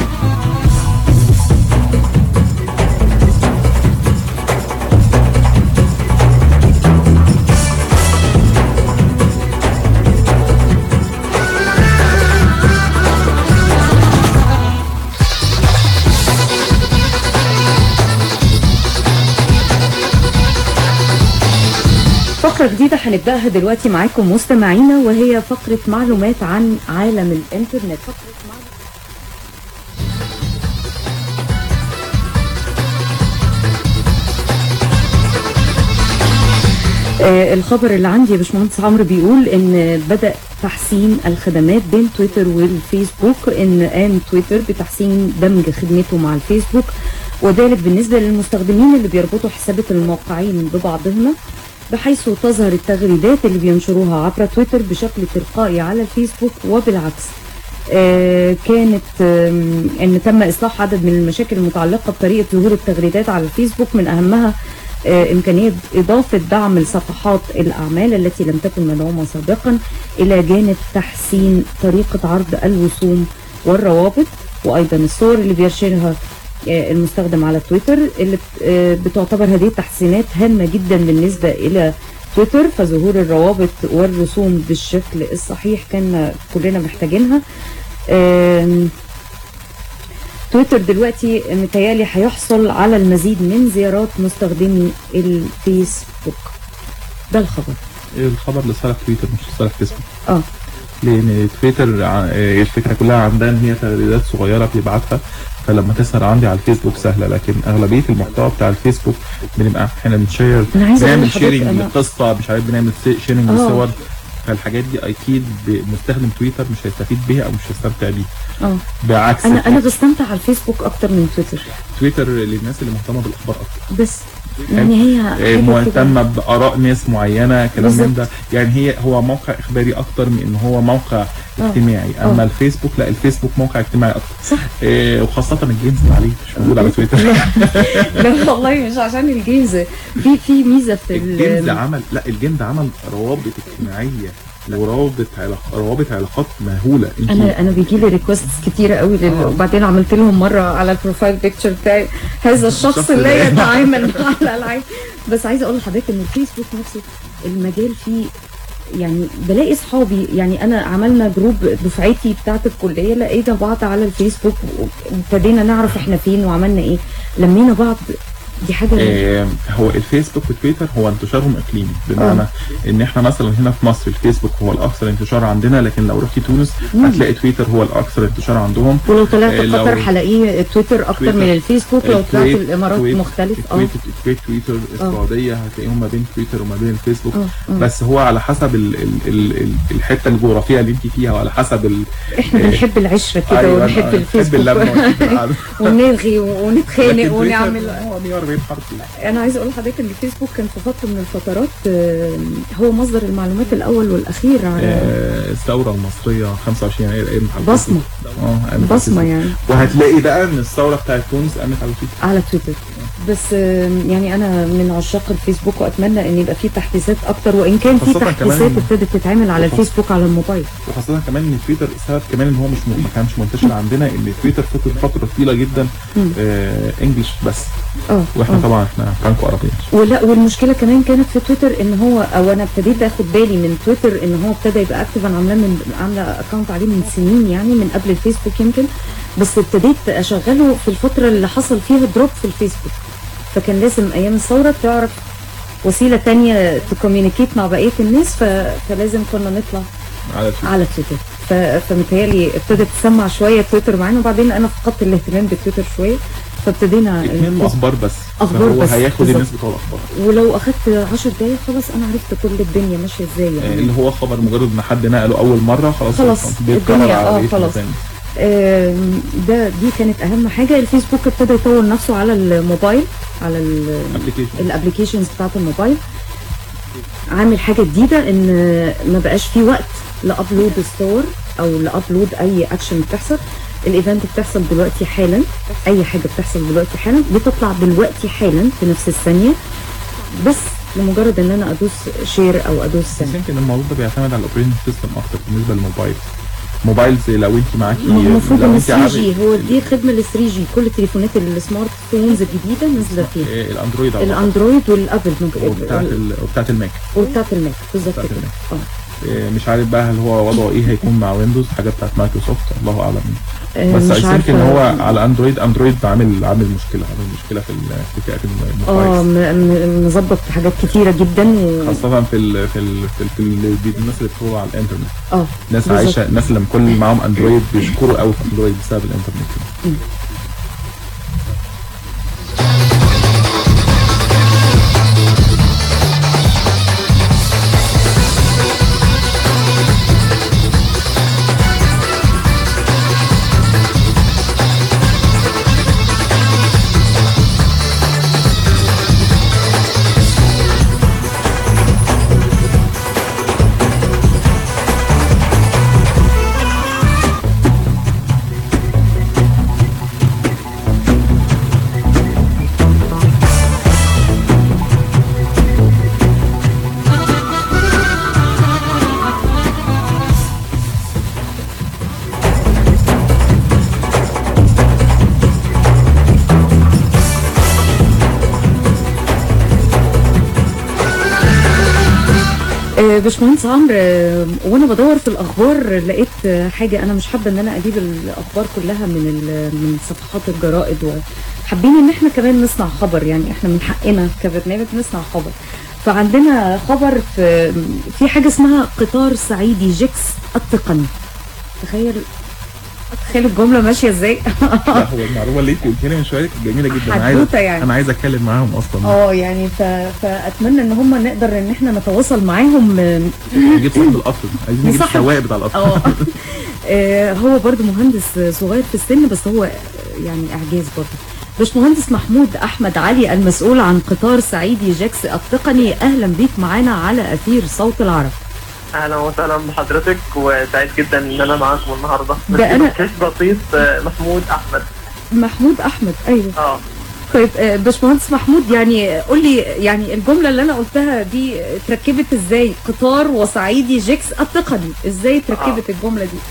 فقرة جديدة هنبدأها دلوقتي معاكم مستمعينا وهي فقرة معلومات عن عالم الإنترنت فقرة معلومات آه، الخبر اللي عندي يا باشمهندس عمرو بيقول ان بدا تحسين الخدمات بين تويتر والفيسبوك ان قام تويتر بتحسين دمج خدمته مع الفيسبوك وذلك بالنسبه للمستخدمين اللي بيربطوا حسابات الموقعين ببعضهما بحيث تظهر التغريدات اللي بينشروها عبر تويتر بشكل تلقائي على الفيسبوك وبالعكس آه، كانت آم، ان تم اصلاح عدد من المشاكل المتعلقه بطريقه ظهور التغريدات على الفيسبوك من اهمها آه، إمكانية إضافة دعم لصفحات الأعمال التي لم تكن مدعومة سابقا إلى جانب تحسين طريقة عرض الوسوم والروابط وأيضا الصور اللي بيرشرها آه، المستخدم على تويتر اللي بت- آه، بتعتبر هذه التحسينات هامة جدا بالنسبة إلى تويتر فظهور الروابط والرسوم بالشكل الصحيح كان كلنا محتاجينها آم، تويتر دلوقتي متهيألي هيحصل على المزيد من زيارات مستخدمي الفيسبوك ده الخبر إيه الخبر لصالح تويتر مش لصالح فيسبوك اه لان تويتر ع- آه، الفكره كلها عندها ان هي تغريدات صغيره بيبعتها فلما تظهر عندي على الفيسبوك سهله لكن اغلبيه المحتوى بتاع الفيسبوك بنبقى احنا بنشير أنا عايزة أقول بنعمل لحضرتك شيرنج أنا- لقصه مش عارف بنعمل شيرنج آه. لصور فالحاجات دي اكيد ب- مستخدم تويتر مش هيستفيد بيها او مش هيستمتع بيها اه بعكس انا انا بستمتع على الفيسبوك اكتر من تويتر تويتر للناس اللي مهتمه بالاخبار اكتر بس يعني هي آه، حاجة كده- مهتمه باراء ناس معينه كلام من بالظبط. ده يعني هي هو موقع اخباري اكتر من ان هو موقع آه. اجتماعي اما آه. الفيسبوك لا الفيسبوك موقع اجتماعي اكتر صح إيه وخاصه الجيمز اللي عليه مش موجود على تويتر لا والله مش عشان الجيمز في في ميزه في الجيمز ال- عمل لا الجيمز عمل روابط اجتماعيه وروابط علاق... روابط علاقات مهوله انت انا انا بيجي لي ريكوست كتيره قوي لل... آه. وبعدين عملت لهم مره على البروفايل بيكتشر بتاعي هذا الشخص الشخص لا ده. يتعامل مع الالعاب بس عايزه اقول لحضرتك ان الفيسبوك نفسه المجال فيه يعني بلاقي اصحابي يعني انا عملنا جروب دفعتي بتاعت الكليه لقينا بعض على الفيسبوك وابتدينا نعرف احنا فين وعملنا ايه لمينا بعض دي حاجه آه هو الفيسبوك وتويتر هو انتشارهم اقليمي بمعنى ان احنا مثلا هنا في مصر الفيسبوك هو الاكثر انتشار عندنا لكن لو رحتي تونس مم. هتلاقي تويتر هو الاكثر انتشار عندهم ولو طلعت آه، لو- قطر هلاقيه تويتر اكتر تويتر. من الفيسبوك لو طلعت الكويت- الامارات الكويت- مختلف اه الكويت الكويت تويتر السعوديه هتلاقيهم ما بين تويتر وما بين الفيسبوك اه آه. بس هو على حسب ال ال ال ال الحته الجغرافيه اللي انت فيها وعلى حسب ال احنا آه، بنحب العشره كده أيوة، ونحب أنا الفيسبوك اللمه ونحب القعدة. ونرغي لكن ونتخانق تويتر ونعمل هو 140 حرف انا عايزه اقول لحضرتك ان الفيسبوك كان في فتره من الفترات آه، هو مصدر المعلومات الاول والاخير على آه، الثوره المصريه 25 يناير قامت على بصمة. الفيسبوك. اه قامت على بصمه الفيسبوك. يعني وهتلاقي بقى ان الثوره بتاعت تونس قامت على تويتر على تويتر بس آه، يعني انا من عشاق الفيسبوك واتمنى ان يبقى فيه تحديثات اكتر وان كان في خاصة كمان تحديثات إن- ابتدت تتعمل على وخاصة- الفيسبوك على الموبايل وخاصه كمان ان تويتر السبب كمان ان هو مش م- ما كانش منتشر عندنا ان تويتر فضل فتره طويله جدا مم. آه انجلش بس اه واحنا آه. طبعا احنا فرانكو عربيين ولا والمشكله كمان كانت في تويتر ان هو او انا ابتديت اخد بالي من تويتر ان هو ابتدى يبقى اكتف انا عاملاه من عامله اكونت عليه من سنين يعني من قبل الفيسبوك يمكن بس ابتديت اشغله في الفتره اللي حصل فيها دروب في الفيسبوك فكان لازم ايام الثوره تعرف وسيله تانية تكوميونيكيت مع بقيه الناس ف... فلازم كنا نطلع على تويتر. على تويتر ف- فمتهيألي ابتدت تسمع شويه تويتر معانا وبعدين انا فقدت الاهتمام بتويتر شويه فابتدينا اتنين اخبار بس أخبار فهو بس، هياخد بالظبط. الناس بتوع الاخبار ولو اخدت 10 دقايق خلاص انا عرفت كل الدنيا ماشيه ازاي آه، يعني اللي هو خبر مجرد ان حد نقله اول مره خلاص خلاص، هو بيتكرر الدنيا- على آه، بقية خلاص. المكان. آم، ده دي كانت اهم حاجه الفيسبوك ابتدى يطور نفسه على الموبايل على ال- ابلكيشن الابلكيشنز بتاعت الموبايل عامل حاجه جديده ان ما بقاش في وقت لابلود ستور او لابلود اي اكشن بتحصل الايفنت بتحصل دلوقتي حالا اي حاجه بتحصل دلوقتي حالا بتطلع دلوقتي حالا في نفس الثانيه بس لمجرد ان انا ادوس شير او ادوس بس يمكن الموضوع ده بيعتمد على الاوبريتنج سيستم اكتر بالنسبه للموبايل موبايلز لو انت معاكي المفروض لو ان انت 3 عامل- جي هو دي خدمه لل 3 جي كل التليفونات السمارت فونز الجديده نازله فيها آه، الاندرويد أو الاندرويد والابل ممكن وبتاعت ال- وبتاعت الماك وبتاعت الماك بالظبط بتاعت كده الماك. اه آه، مش عارف بقى هل هو وضعه ايه هيكون مع ويندوز حاجه بتاعت مايكروسوفت الله اعلم آه، بس مش اي ثينك عارفة. ان هو على اندرويد اندرويد عامل عامل مشكله عامل مشكله في ال- في فئه اه الموبايل م- م- مظبط حاجات كتيره جدا و... خاصه في ال في ال في, ال في ال في الناس اللي بتدخل على الانترنت اه ناس بالظبط. عايشه الناس اللي كل اللي معاهم اندرويد بيشكروا قوي في اندرويد بسبب الانترنت آه، باشمهندس عمرو آه، وانا بدور في الاخبار لقيت آه، حاجه انا مش حابه ان انا اجيب الاخبار كلها من ال- من صفحات الجرائد وحابين ان احنا كمان نصنع خبر يعني احنا من حقنا كبرنامج نصنع خبر فعندنا خبر في في حاجه اسمها قطار صعيدي جيكس التقني تخيل تخيل الجمله ماشيه ازاي لا هو المعلومه اللي انت قلتيها لي من شويه كانت جميله جدا انا عايز حدوتة يعني. انا عايز اتكلم معاهم اصلا اه يعني ف... فاتمنى ان هم نقدر ان احنا نتواصل معاهم آه، نجيب صاحب القطر عايزين نجيب نصاحب- السواق بتاع القطر اه آه، هو برضو مهندس صغير في السن بس هو يعني اعجاز برضو باشمهندس محمود احمد علي المسؤول عن قطار صعيدي جاكس التقني اهلا بيك معانا على اثير صوت العرب اهلا وسهلا بحضرتك وسعيد جدا ان انا معاكم النهارده ده أنا- كيس بسيط آه، محمود احمد محمود احمد ايوه اه طيب آه، باشمهندس محمود يعني قول لي يعني الجمله اللي انا قلتها دي اتركبت ازاي قطار وصعيدي جاكس التقني ازاي اتركبت الجمله دي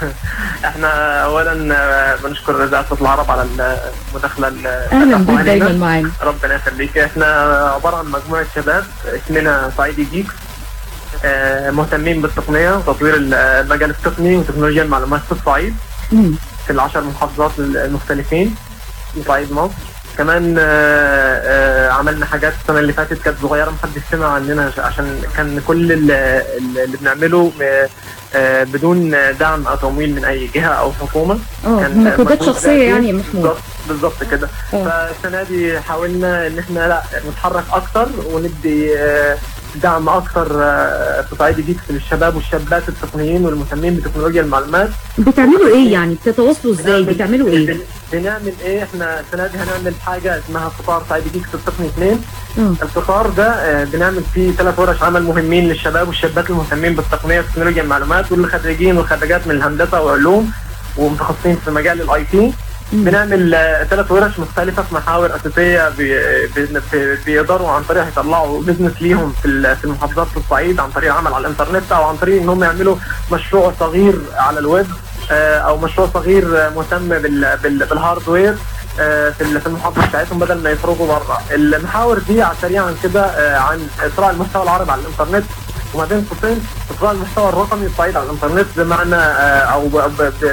احنا اولا آه، بنشكر اذاعه صوت العرب على المداخله ال- اهلا الفتاة بيك علينا. دايما معانا ربنا يخليك احنا عباره عن مجموعه شباب اسمنا صعيدي جيكس آه، مهتمين بالتقنيه وتطوير المجال التقني وتكنولوجيا المعلومات في الصعيد مم. في العشر محافظات المختلفين في صعيد مصر كمان آه، آه، عملنا حاجات السنه اللي فاتت كانت صغيره محدش سمع عننا عش- عشان كان كل ال- ال- اللي بنعمله آه، آه، بدون دعم او تمويل من اي جهه او حكومه اه كان مجهودات مجهود شخصيه ذاتي. يعني يا محمود بالظبط بالظبط كده اه. فالسنه دي حاولنا ان احنا لا نتحرك اكتر وندي آه، دعم اكتر آه، في صعيد جديد للشباب والشابات التقنيين والمهتمين بتكنولوجيا المعلومات بتعملوا ايه يعني بتتواصلوا ازاي بنعمل- بتعملوا ايه بن- بنعمل ايه احنا السنه دي هنعمل حاجه اسمها قطار صعيد جيكس التقني اثنين اه القطار ده آه، بنعمل فيه ثلاث ورش عمل مهمين للشباب والشابات المهتمين بالتقنيه وتكنولوجيا المعلومات واللي خريجين وخريجات من الهندسه وعلوم ومتخصصين في مجال الاي تي بنعمل آه، ثلاث ورش مختلفه في محاور اساسيه بي- بي- بي- بيقدروا عن طريقها يطلعوا بزنس ليهم في ال- في المحافظات في الصعيد عن طريق العمل على الانترنت او عن طريق انهم يعملوا مشروع صغير على الويب آه، او مشروع صغير آه، مهتم بال- بال- بالهاردوير آه، في ال- في المحافظه بتاعتهم بدل ما يخرجوا بره المحاور دي على سريعا كده آه، عن اثراء المحتوى العربي على الانترنت وما بين قوسين اثراء المحتوى الرقمي الصعيد على الانترنت بمعنى آه، او ب- ب- ب-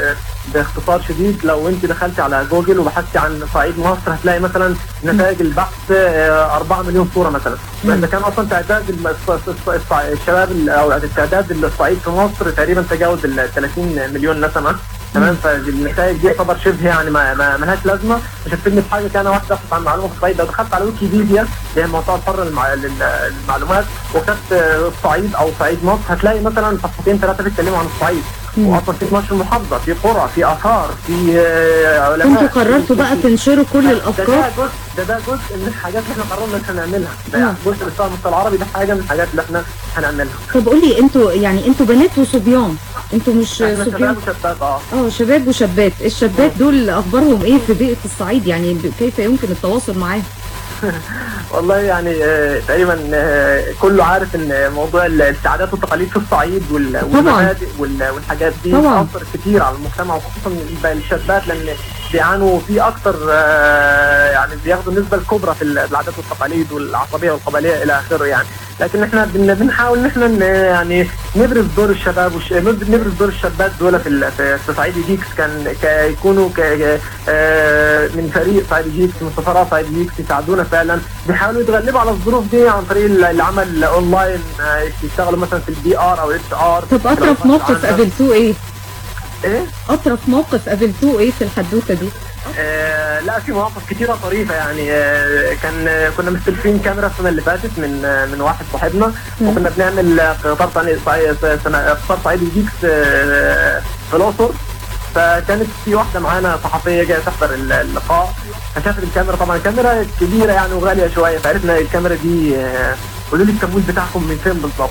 باختصار شديد لو انت دخلتي على جوجل وبحثتي عن صعيد مصر هتلاقي مثلا نتائج البحث آه، 4 مليون صوره مثلا اذا كان اصلا تعداد الم- الص- الص- الص- الشباب ال- او التعداد الصعيد في مصر تقريبا تجاوز ال 30 مليون نسمه تمام فالنتائج دي تعتبر شبه يعني ما ما ملهاش لازمه مش هتفيدني في حاجه كان واحد اخذ عن معلومه في الصعيد لو دخلت على ويكيبيديا اللي هي الموسوعه الحره للمع- لل- للمعلومات وكتبت آه، الصعيد او صعيد مصر هتلاقي مثلا صفحتين ثلاثه بيتكلموا عن الصعيد واصلا في 12 محافظه في قرى في اثار في آه، علماء انتوا قررتوا بقى تنشروا كل ده ده الافكار جزء ده ده جزء من الحاجات اللي احنا قررنا ان احنا نعملها ده نعم. جزء للصالة المستوى العربي ده حاجه من الحاجات اللي احنا هنعملها طب قولي انتوا يعني انتوا بنات وصبيان انتوا مش احنا صبيان شباب وشابات اه اه شباب وشابات الشابات دول اخبارهم ايه في بيئه الصعيد يعني ب- كيف يمكن التواصل معاهم والله يعني آه، تقريبا آه، كله عارف ان موضوع العادات والتقاليد في الصعيد وال- والمبادئ وال- والحاجات دي طبعاً. بتاثر كتير على المجتمع وخصوصا الب- الشابات لان بيعانوا في اكتر آه، يعني بياخدوا النسبه الكبرى في ال- العادات والتقاليد والعصبيه والقبليه الى اخره يعني لكن احنا بن- بنحاول ان احنا ن- يعني نبرز دور الشباب والش... نبرز دور الشابات دول في ال- في في صعيدي جيكس كان ك- يكونوا ك... آه، من فريق صعيدي جيكس من سفراء صعيدي جيكس يساعدونا فعلا بيحاولوا يتغلبوا على الظروف دي عن طريق ال- العمل اونلاين آه، يشتغلوا مثلا في البي ار او اتش ار طب اطرف موقف قابلتوه ايه ايه اطرف موقف قابلتوه ايه في الحدوته دي آه لا في مواقف كتيرة طريفة يعني آه كان آه كنا مستلفين كاميرا السنة اللي فاتت من آه من واحد صاحبنا وكنا بنعمل آه، قطار صعيدي صعي- سنة- قطار صعيدي جيكس آه في الأقصر فكانت في واحدة معانا صحفية جاية تحضر ال- اللقاء فشافت الكاميرا طبعا الكاميرا كبيرة يعني وغالية شوية فعرفنا الكاميرا دي آه، قولوا لي التمويل بتاعكم من فين بالظبط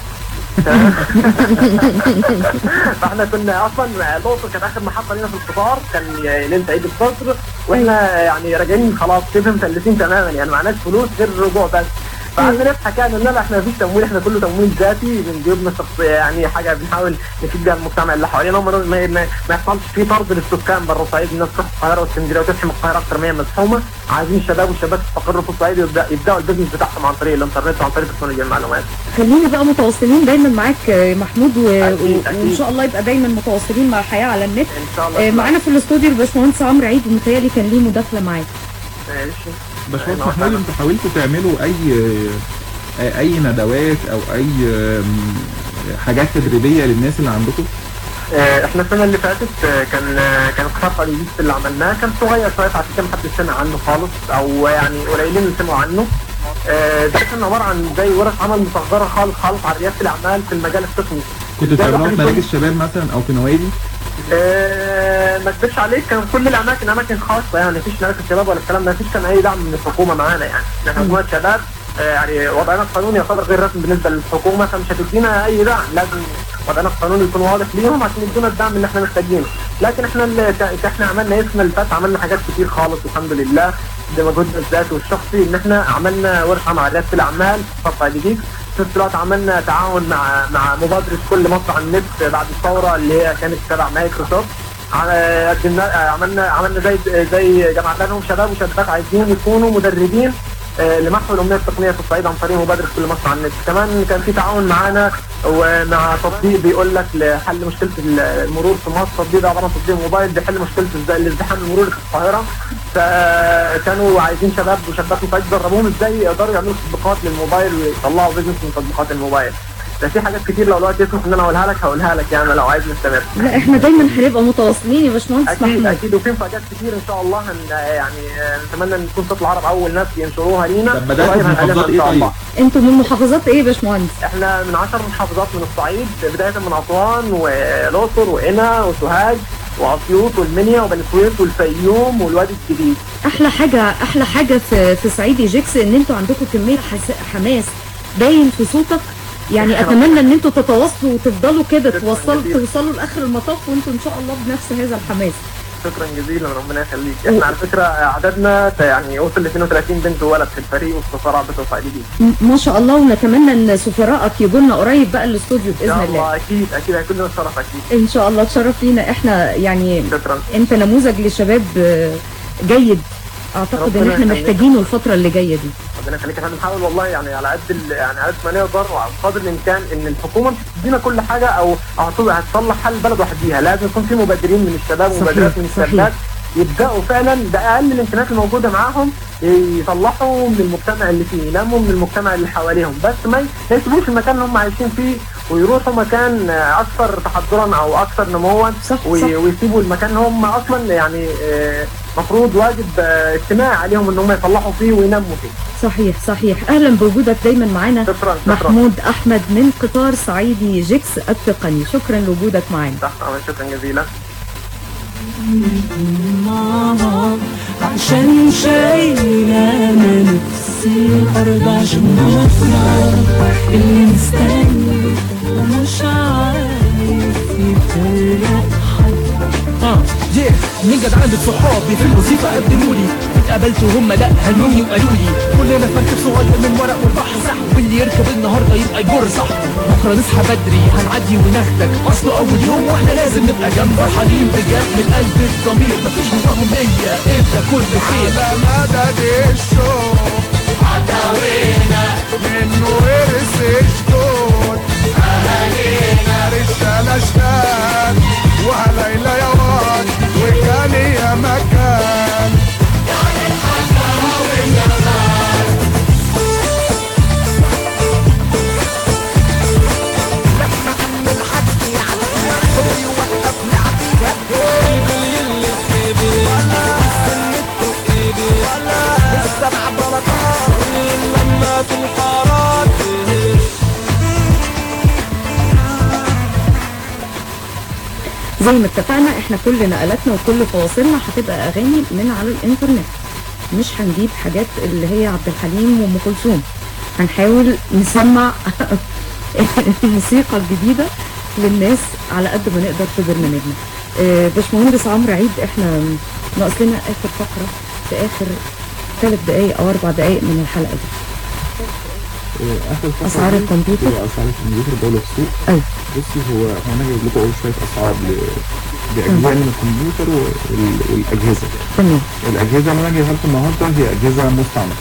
فاحنا كنا اصلا الاقصر كانت اخر محطه لينا في القطار كان ليله عيد الفطر واحنا يعني راجعين خلاص شبه مفلسين تماما يعني معناش فلوس غير الرجوع بس فقعدنا نضحك يعني لا لا احنا مفيش تمويل احنا كله تمويل ذاتي من جيوبنا الشخصيه يعني حاجه بنحاول نفيد بيها المجتمع اللي حوالينا وما ما, ما, ما يحصلش في طرد للسكان بره الصعيد الناس تروح القاهره واسكندريه وتفهم القاهره اكتر ما هي مزحومه عايزين الشباب والشباب يستقروا في الصعيد ويبدا يبداوا البيزنس بتاعهم عن طريق الانترنت وعن طريق تكنولوجيا المعلومات خلينا بقى متواصلين دايما معاك آه، محمود و... أكيد، و... أكيد. وان شاء الله يبقى دايما متواصلين مع الحياه على النت ان شاء الله آه، معانا في الاستوديو الباشمهندس عمرو عيد ومتهيألي كان ليه مداخله معاك ماشي باشمهندس محمود انتوا حاولتوا تعملوا اي آه، اي ندوات او اي آم، حاجات تدريبيه للناس اللي عندكم آه، احنا السنه اللي فاتت آه، كان آه، كان قطار قليل اللي عملناه كان صغير شويه فعشان كده محدش سمع عنه خالص او يعني قليلين اللي سمعوا عنه آه، ده كان عباره عن زي ورش عمل مصغره خالص خالص على رياده الاعمال في المجال التقني كنتوا ده بتعملوها في الواحد مراكز شباب مثلا او في نوادي آه، ما اكذبش عليك كان كل الاماكن اماكن خاصه يعني مفيش مراكز شباب ولا الكلام ده مفيش كان اي دعم من الحكومه معانا يعني احنا مجموعه شباب آه، يعني وضعنا القانوني يعتبر غير رسمي بالنسبه للحكومه فمش هتدينا اي دعم لازم وضعنا القانوني يكون واضح ليهم عشان يدونا الدعم اللي احنا محتاجينه لكن ااحنا اللي ك- احنا عملنا اسمنا اللي فات عملنا حاجات كتير خالص الحمد لله بمجهودنا الذاتي والشخصي ان احنا عملنا ورشه مع رياده الاعمال فتره جديد في نفس الوقت عملنا تعاون مع مع مبادره كل مصر على النت بعد الثوره اللي هي كانت تبع مايكروسوفت على- قدمنا عملنا عملنا زي زي جمعنا لهم شباب وشابات عايزين يكونوا مدربين آه، لمحو الامنيه التقنيه في الصعيد عن طريق مبادره كل مصر على النت كمان كان في تعاون معانا ومع تطبيق بيقول لك لحل مشكله المرور في مصر التطبيق ده عباره عن تطبيق موبايل بيحل مشكله الز- الازدحام المروري في القاهره فكانوا عايزين شباب وشابات من الصعيد يدربوهم ازاي يقدروا يعملوا تطبيقات للموبايل ويطلعوا بيزنس من تطبيقات الموبايل ده في حاجات كتير لو الوقت يسمح ان انا اقولها لك هقولها لك يعني لو عايز نستمر لا احنا دايما هنبقى متواصلين يا باشمهندس اكيد محمود اكيد وفي مفاجات كتير ان شاء الله هن يعني آه، نتمنى ان تكون صوت العرب اول ناس ينشروها لينا طب بدأتوا قريب في هنعلنها محافظات إن ايه شاء طيب؟ الله. انتوا من محافظات ايه يا باشمهندس احنا من 10 محافظات من الصعيد بدايه من اسوان والاقصر وقنا وسوهاج واسيوط والمنيا وبني سويف والفيوم والوادي الجديد احلى حاجه احلى حاجه في في صعيدي جيكس ان انتوا عندكم كميه حس... حماس باين في صوتك يعني اتمنى ان انتوا تتواصلوا وتفضلوا كده شكراً توصلوا جزيلاً. توصلوا لاخر المطاف وانتوا ان شاء الله بنفس هذا الحماس شكرا جزيلا ربنا يخليك احنا على فكره عددنا يعني وصل ل 32 بنت وولد في الفريق والسفراء بتوع صعيدي جديد م- ما شاء الله ونتمنى ان سفراءك يجوا لنا قريب بقى الاستوديو ان باذن شاء الله الله اكيد اكيد هيكون لنا الشرف اكيد ان شاء الله تشرف لينا احنا يعني شكرا انت نموذج لشباب آه، جيد اعتقد ان ربنا احنا يخليك. محتاجينه الفتره اللي جايه دي ربنا يخليك احنا بنحاول والله يعني على قد ال- يعني على قد ما نقدر وعلى قدر الامكان ان الحكومه مش تدينا كل حاجه او او هت- هتصلح حل البلد وحديها لازم يكون في مبادرين من الشباب صحيح، ومبادرات من صحيح. الشباب يبداوا فعلا باقل الامكانيات الموجوده معاهم يصلحوا من المجتمع اللي فيه يلموا من المجتمع اللي حواليهم بس ما ي- ما يسيبوش المكان اللي هم عايشين فيه ويروحوا مكان آه، اكثر تحضرا او اكثر نموا صح، وي- صح. ويسيبوا المكان اللي هم اصلا يعني آه، مفروض واجب آه، اجتماعي عليهم ان هم يصلحوا فيه وينموا فيه صحيح صحيح اهلا بوجودك دايما معانا شكرا شكرا محمود احمد من قطار صعيدي جيكس التقني شكرا لوجودك معانا صح شكرا جزيلا عشان شايلة أنا نفسي الأرض عشان بكرة اللي مستني ومش عارف يفرق حد اه yeah. مين جد عندك صحابي في الموسيقى قدموا لي اتقابلت وهم لا هنوني وقالوا لي كلنا في مركب صغير من ورق والبحر صح واللي يركب النهارده يبقى يجر صح بكره نصحى بدري هنعدي وناخدك اصل اول يوم واحنا لازم نبقى جنب فرحانين بجد من قلب الضمير مفيش نظام مية انت كل خير على مدد الشوق عداوينا منه ورث الشوق أهالينا رجالة شمال وهليلة يا واد وكان يا مكان زي ما اتفقنا احنا كل نقلاتنا وكل فواصلنا هتبقى اغاني من على الانترنت مش هنجيب حاجات اللي هي عبد الحليم وام كلثوم هنحاول نسمع الموسيقى الجديده للناس على قد ما نقدر في برنامجنا آه، باشمهندس عمرو عيد احنا ناقص لنا اخر فقره في اخر ثلاث دقائق او اربع دقائق من الحلقه دي آه، اخر فقرة أسعار دي الكمبيوتر؟ هو اسعار الكمبيوتر دولة السوق ايوه بصي هو هو انا جايب لكم اول شويه اسعار ل- لاجزاء من الكمبيوتر وال- والاجهزه تمام الاجهزه اللي انا جايبها لكم النهارده هي اجهزه مستعمله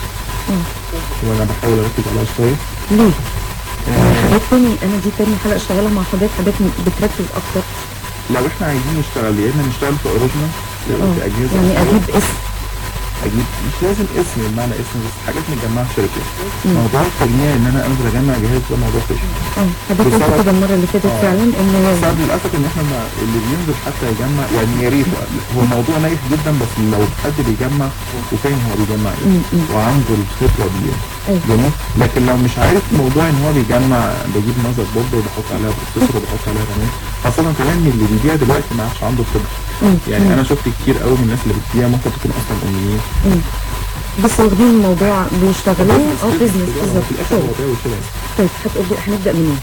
مم. وانا بحاول اركز عليها شويه ليه؟ آه، حاجات تاني انا دي تاني حلقه اشتغلها مع حضرتك حاجات بتركز اكتر لو احنا عايزين نشتغل يا اما نشتغل في اوريجينال اه في اجهزه يعني اجيب اسم اجيب مش لازم اسم بمعنى اسم بس حاجات متجمعه في شركات مم. موضوع التجميع ان انا انزل اجمع جهاز ده موضوع فاشل اه حضرتك قلت بسبب- كده المره اللي فاتت آه. فعلا انه بسبب للاسف ان احنا ما اللي بينزل حتى يجمع يعني يا ريت هو الموضوع ناجح جدا بس لو حد بيجمع وفاهم هو بيجمع ايه مم، مم. وعنده الخطوه دي أيوة. جميل لكن لو مش عارف موضوع ان هو بيجمع بجيب ماذر بورد وبحط عليها بروسيسور وبحط عليها رامات خاصه كمان إن اللي بيبيع دلوقتي ما عادش عنده خبره مم، يعني مم. انا شفت كتير قوي من الناس اللي بتبيع ممكن تكون اصلا امنيين مم. بس واخدين الموضوع بيشتغلوه اه بيزنس في بالظبط الاخر هو طيب بيع وشراء طيب هتقول لي هنبدا منين؟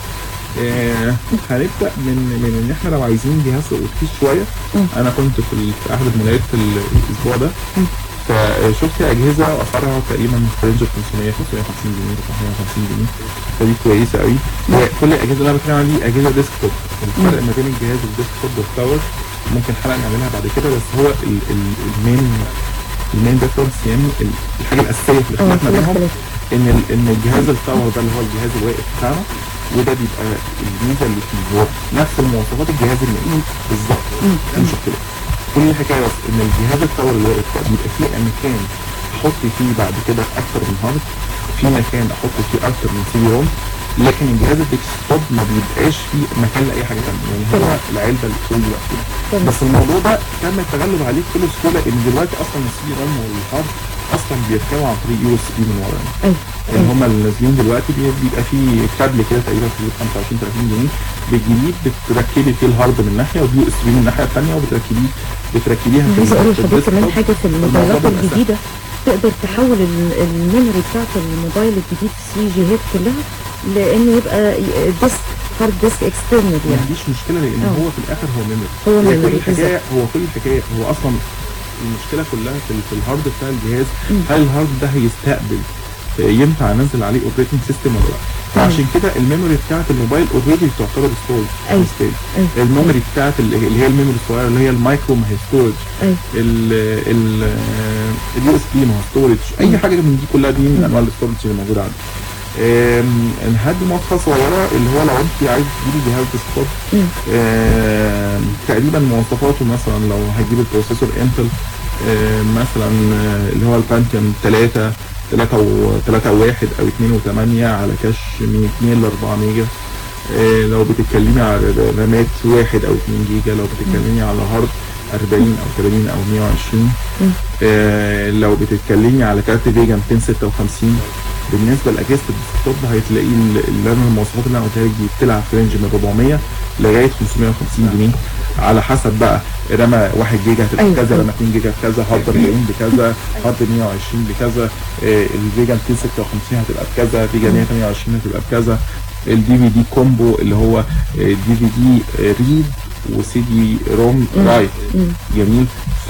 آه، هنبدا من من ان احنا لو عايزين جهاز رخيص شويه مم. انا كنت في ال- في احد المولات ال- الاسبوع ده مم. فشفت اجهزه اسعارها تقريبا في رينج 500 550 جنيه 450 جنيه فدي كويسه قوي هي كل الاجهزه اللي انا بتكلم عليها دي اجهزه ديسك توب الفرق ما بين الجهاز الديسك توب والتاور ممكن حلقه نعملها بعد كده بس هو ال- ال- المين المين ديفرنس يعني ال- الحاجه الاساسيه في اه الاختلاف ما في بينهم الاختلاف ان ال- ان الجهاز التاور ده اللي هو الجهاز الواقف بتاعنا وده بيبقى الميزه اللي فيه هو نفس المواصفات الجهاز المائي بالظبط مش اختلاف كل الحكايه بس ان الجهاز التاور اللي واقف ده بيبقى فيه مكان احط فيه بعد كده اكتر من هارد في مكان احط فيه اكتر من سي روم لكن الجهاز الديسكتوب ما بيبقاش فيه مكان لاي حاجه ثانيه يعني هو تمام. العلبه اللي طول الوقت كده. تمام. بس الموضوع ده تم التغلب عليه بكل سهوله ان دلوقتي اصلا السي روم والهارد اصلا بيركبوا عن طريق يو اس بي من ورا ايوه يعني هم اللي نازلين دلوقتي بي- بيبقى فيه كابل كده تقريبا في 25 30 جنيه بتجيبيه بتركبي فيه الهارد من ناحيه واليو اس بي من الناحيه الثانيه وبتركبيه بتركبيها انا في عايزه اقول في لحضرتك كمان الديسكتوب. حاجه في الموضوع الموبايلات ده بقى سهل. الجديده تقدر تحول ال- الميموري بتاعت الموبايل الجديد سي جيهات كلها لانه يبقى ديسك هارد ديسك اكسترنال ما يعني عنديش مشكله لان اه. هو في الاخر هو ميموري هو هي memory كل الحكايه هو كل الحكايه هو اصلا المشكله كلها في, ال- في الهارد بتاع الجهاز مم. هل الهارد ده هيستقبل آه، ينفع انزل عليه اوبريتنج سيستم ولا لا فعشان كده الميموري بتاعت الموبايل اوريدي تعتبر ستورج أيوة. أيوة. الميموري بتاعت اللي اللي هي الميموري الصغيره اللي هي المايكرو ما هي ستورج أيوة. اليو اس بي ما هو ستورج اي حاجه من دي كلها دي من انواع الستورج اللي موجوده عندي آم، هدي مواصفه صغيره اللي هو لو انت عايز تجيبي جهاز ديسكتوب مم. آم، تقريبا مواصفاته مثلا لو هتجيب البروسيسور انتل آم، مثلا آه، اللي هو البانتيوم 3 3 و 3 1 او 2 و8 على كاش من 2 ل 4 ميجا آه، لو بتتكلمي على رامات 1 او 2 جيجا لو بتتكلمي على هارد 40 او 80 او 120 مم. آه، لو بتتكلمي على كارت فيجا 256 بالنسبه لاجهزه الديسكتوب هتلاقي ال- اللي انا المواصفات اللي انا قلتها لك دي بتلعب في رينج من 400 لغايه 550 جنيه على حسب بقى رامة 1 جيجا هتبقى أيوة. كذا رامة 2 جيجا بكذا هارد 40 بكذا هارد 120 بكذا آه، الفيجا 256 هتبقى بكذا فيجا 128 هتبقى بكذا الدي في دي كومبو اللي هو دي في دي ريد وسي دي روم مم. رايت مم. جميل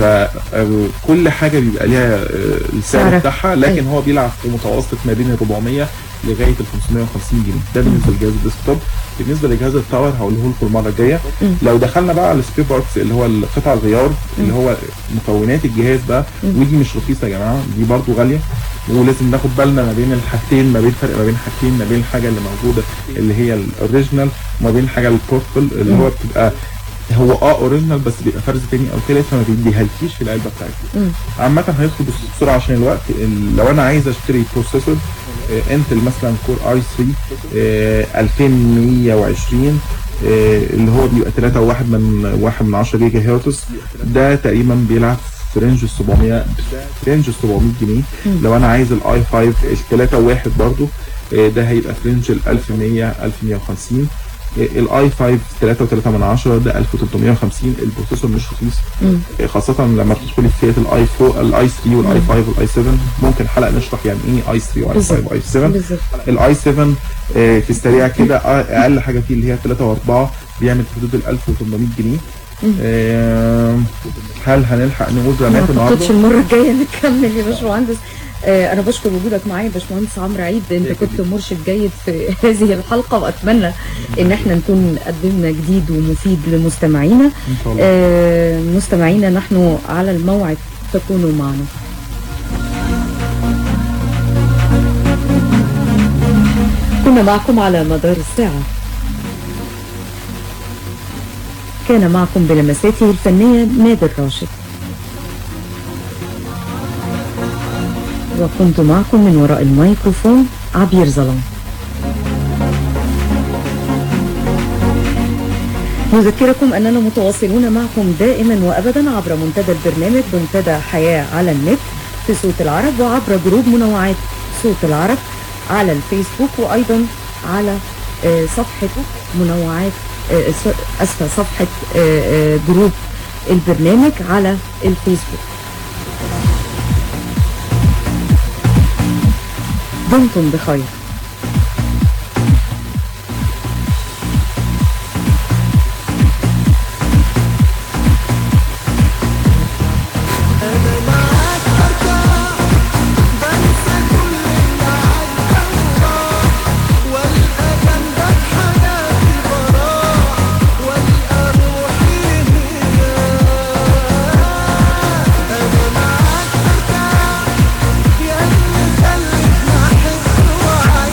فكل حاجه بيبقى ليها آه، السعر سعرها. بتاعها لكن أيوة. هو بيلعب في متوسط ما بين ال 400 لغايه ال 550 جنيه ده بالنسبه لجهاز الديسكتوب بالنسبه لجهاز التاور هقوله لكم المره الجايه مم. لو دخلنا بقى على السبير بارتس اللي هو قطع الغيار اللي هو مكونات الجهاز بقى مم. ودي مش رخيصه يا جماعه دي برضو غاليه ولازم ناخد بالنا ما بين الحاجتين ما بين فرق ما بين حاجتين ما بين الحاجه اللي موجوده اللي هي الاوريجينال وما بين الحاجه البورتبل اللي هو بتبقى هو اه اوريجينال بس بيبقى فرز تاني او تالت فما بيديهالكيش في العلبه بتاعتك مم. عامة هيدخل بس- بسرعة عشان الوقت ال- لو أنا عايز أشتري بروسيسور آه، انتل مثلا كور اي 3 آه، 2120 آه، اللي هو بيبقى 3 وواحد من واحد من 10 جيجا هرتز ده تقريبا بيلعب في رينج ال 700 في رينج ال 700 جنيه لو انا عايز الاي 5 ال 3 وواحد برضو آه، ده هيبقى في رينج ال 1100 1150 الاي 5 3 و3 من 10 ده 1350 البروسيسور مش رخيص مم. خاصة لما بتدخلي في فئة الاي 4 الاي 3 والاي 5 والاي 7 ممكن حلقة نشرح يعني ايه اي 3 واي 5 بالظبط. واي 7 بالظبط الاي 7 آه، في السريع كده آه، اقل حاجة فيه اللي هي 3 و4 بيعمل في حدود ال 1800 جنيه آه، هل هنلحق نقول ما رامات اعتقدش النهارده؟ المره الجايه نكمل يا باشمهندس آه، انا بشكر وجودك معايا يا باشمهندس عمرو عيد انت كنت مرشد جيد في هذه الحلقه واتمنى ان احنا نكون قدمنا جديد ومفيد لمستمعينا ان شاء الله آه، مستمعينا نحن على الموعد فكونوا معنا كنا معكم على مدار الساعة كان معكم بلمساته الفنية نادر راشد وكنت معكم من وراء الميكروفون عبير ظلام نذكركم أننا متواصلون معكم دائما وأبدا عبر منتدى البرنامج منتدى حياة على النت في صوت العرب وعبر جروب منوعات صوت العرب على الفيسبوك وأيضا على آه، صفحة منوعات آه، س- أسفة صفحة آه، آه، جروب البرنامج على الفيسبوك دمتم بخير يا اللي خلتنا احس وعي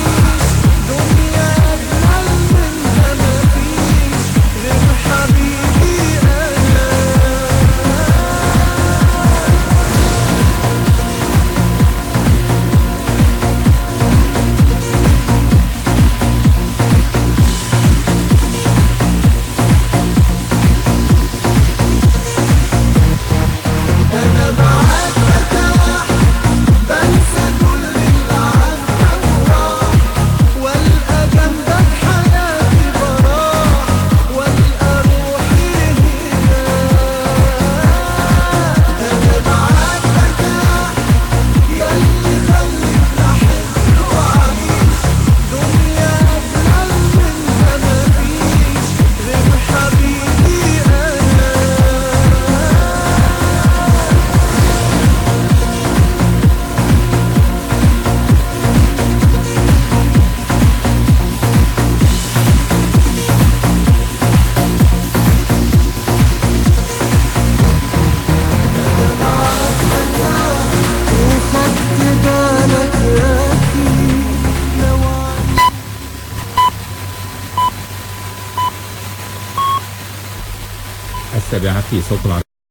السابعة في صوت العرب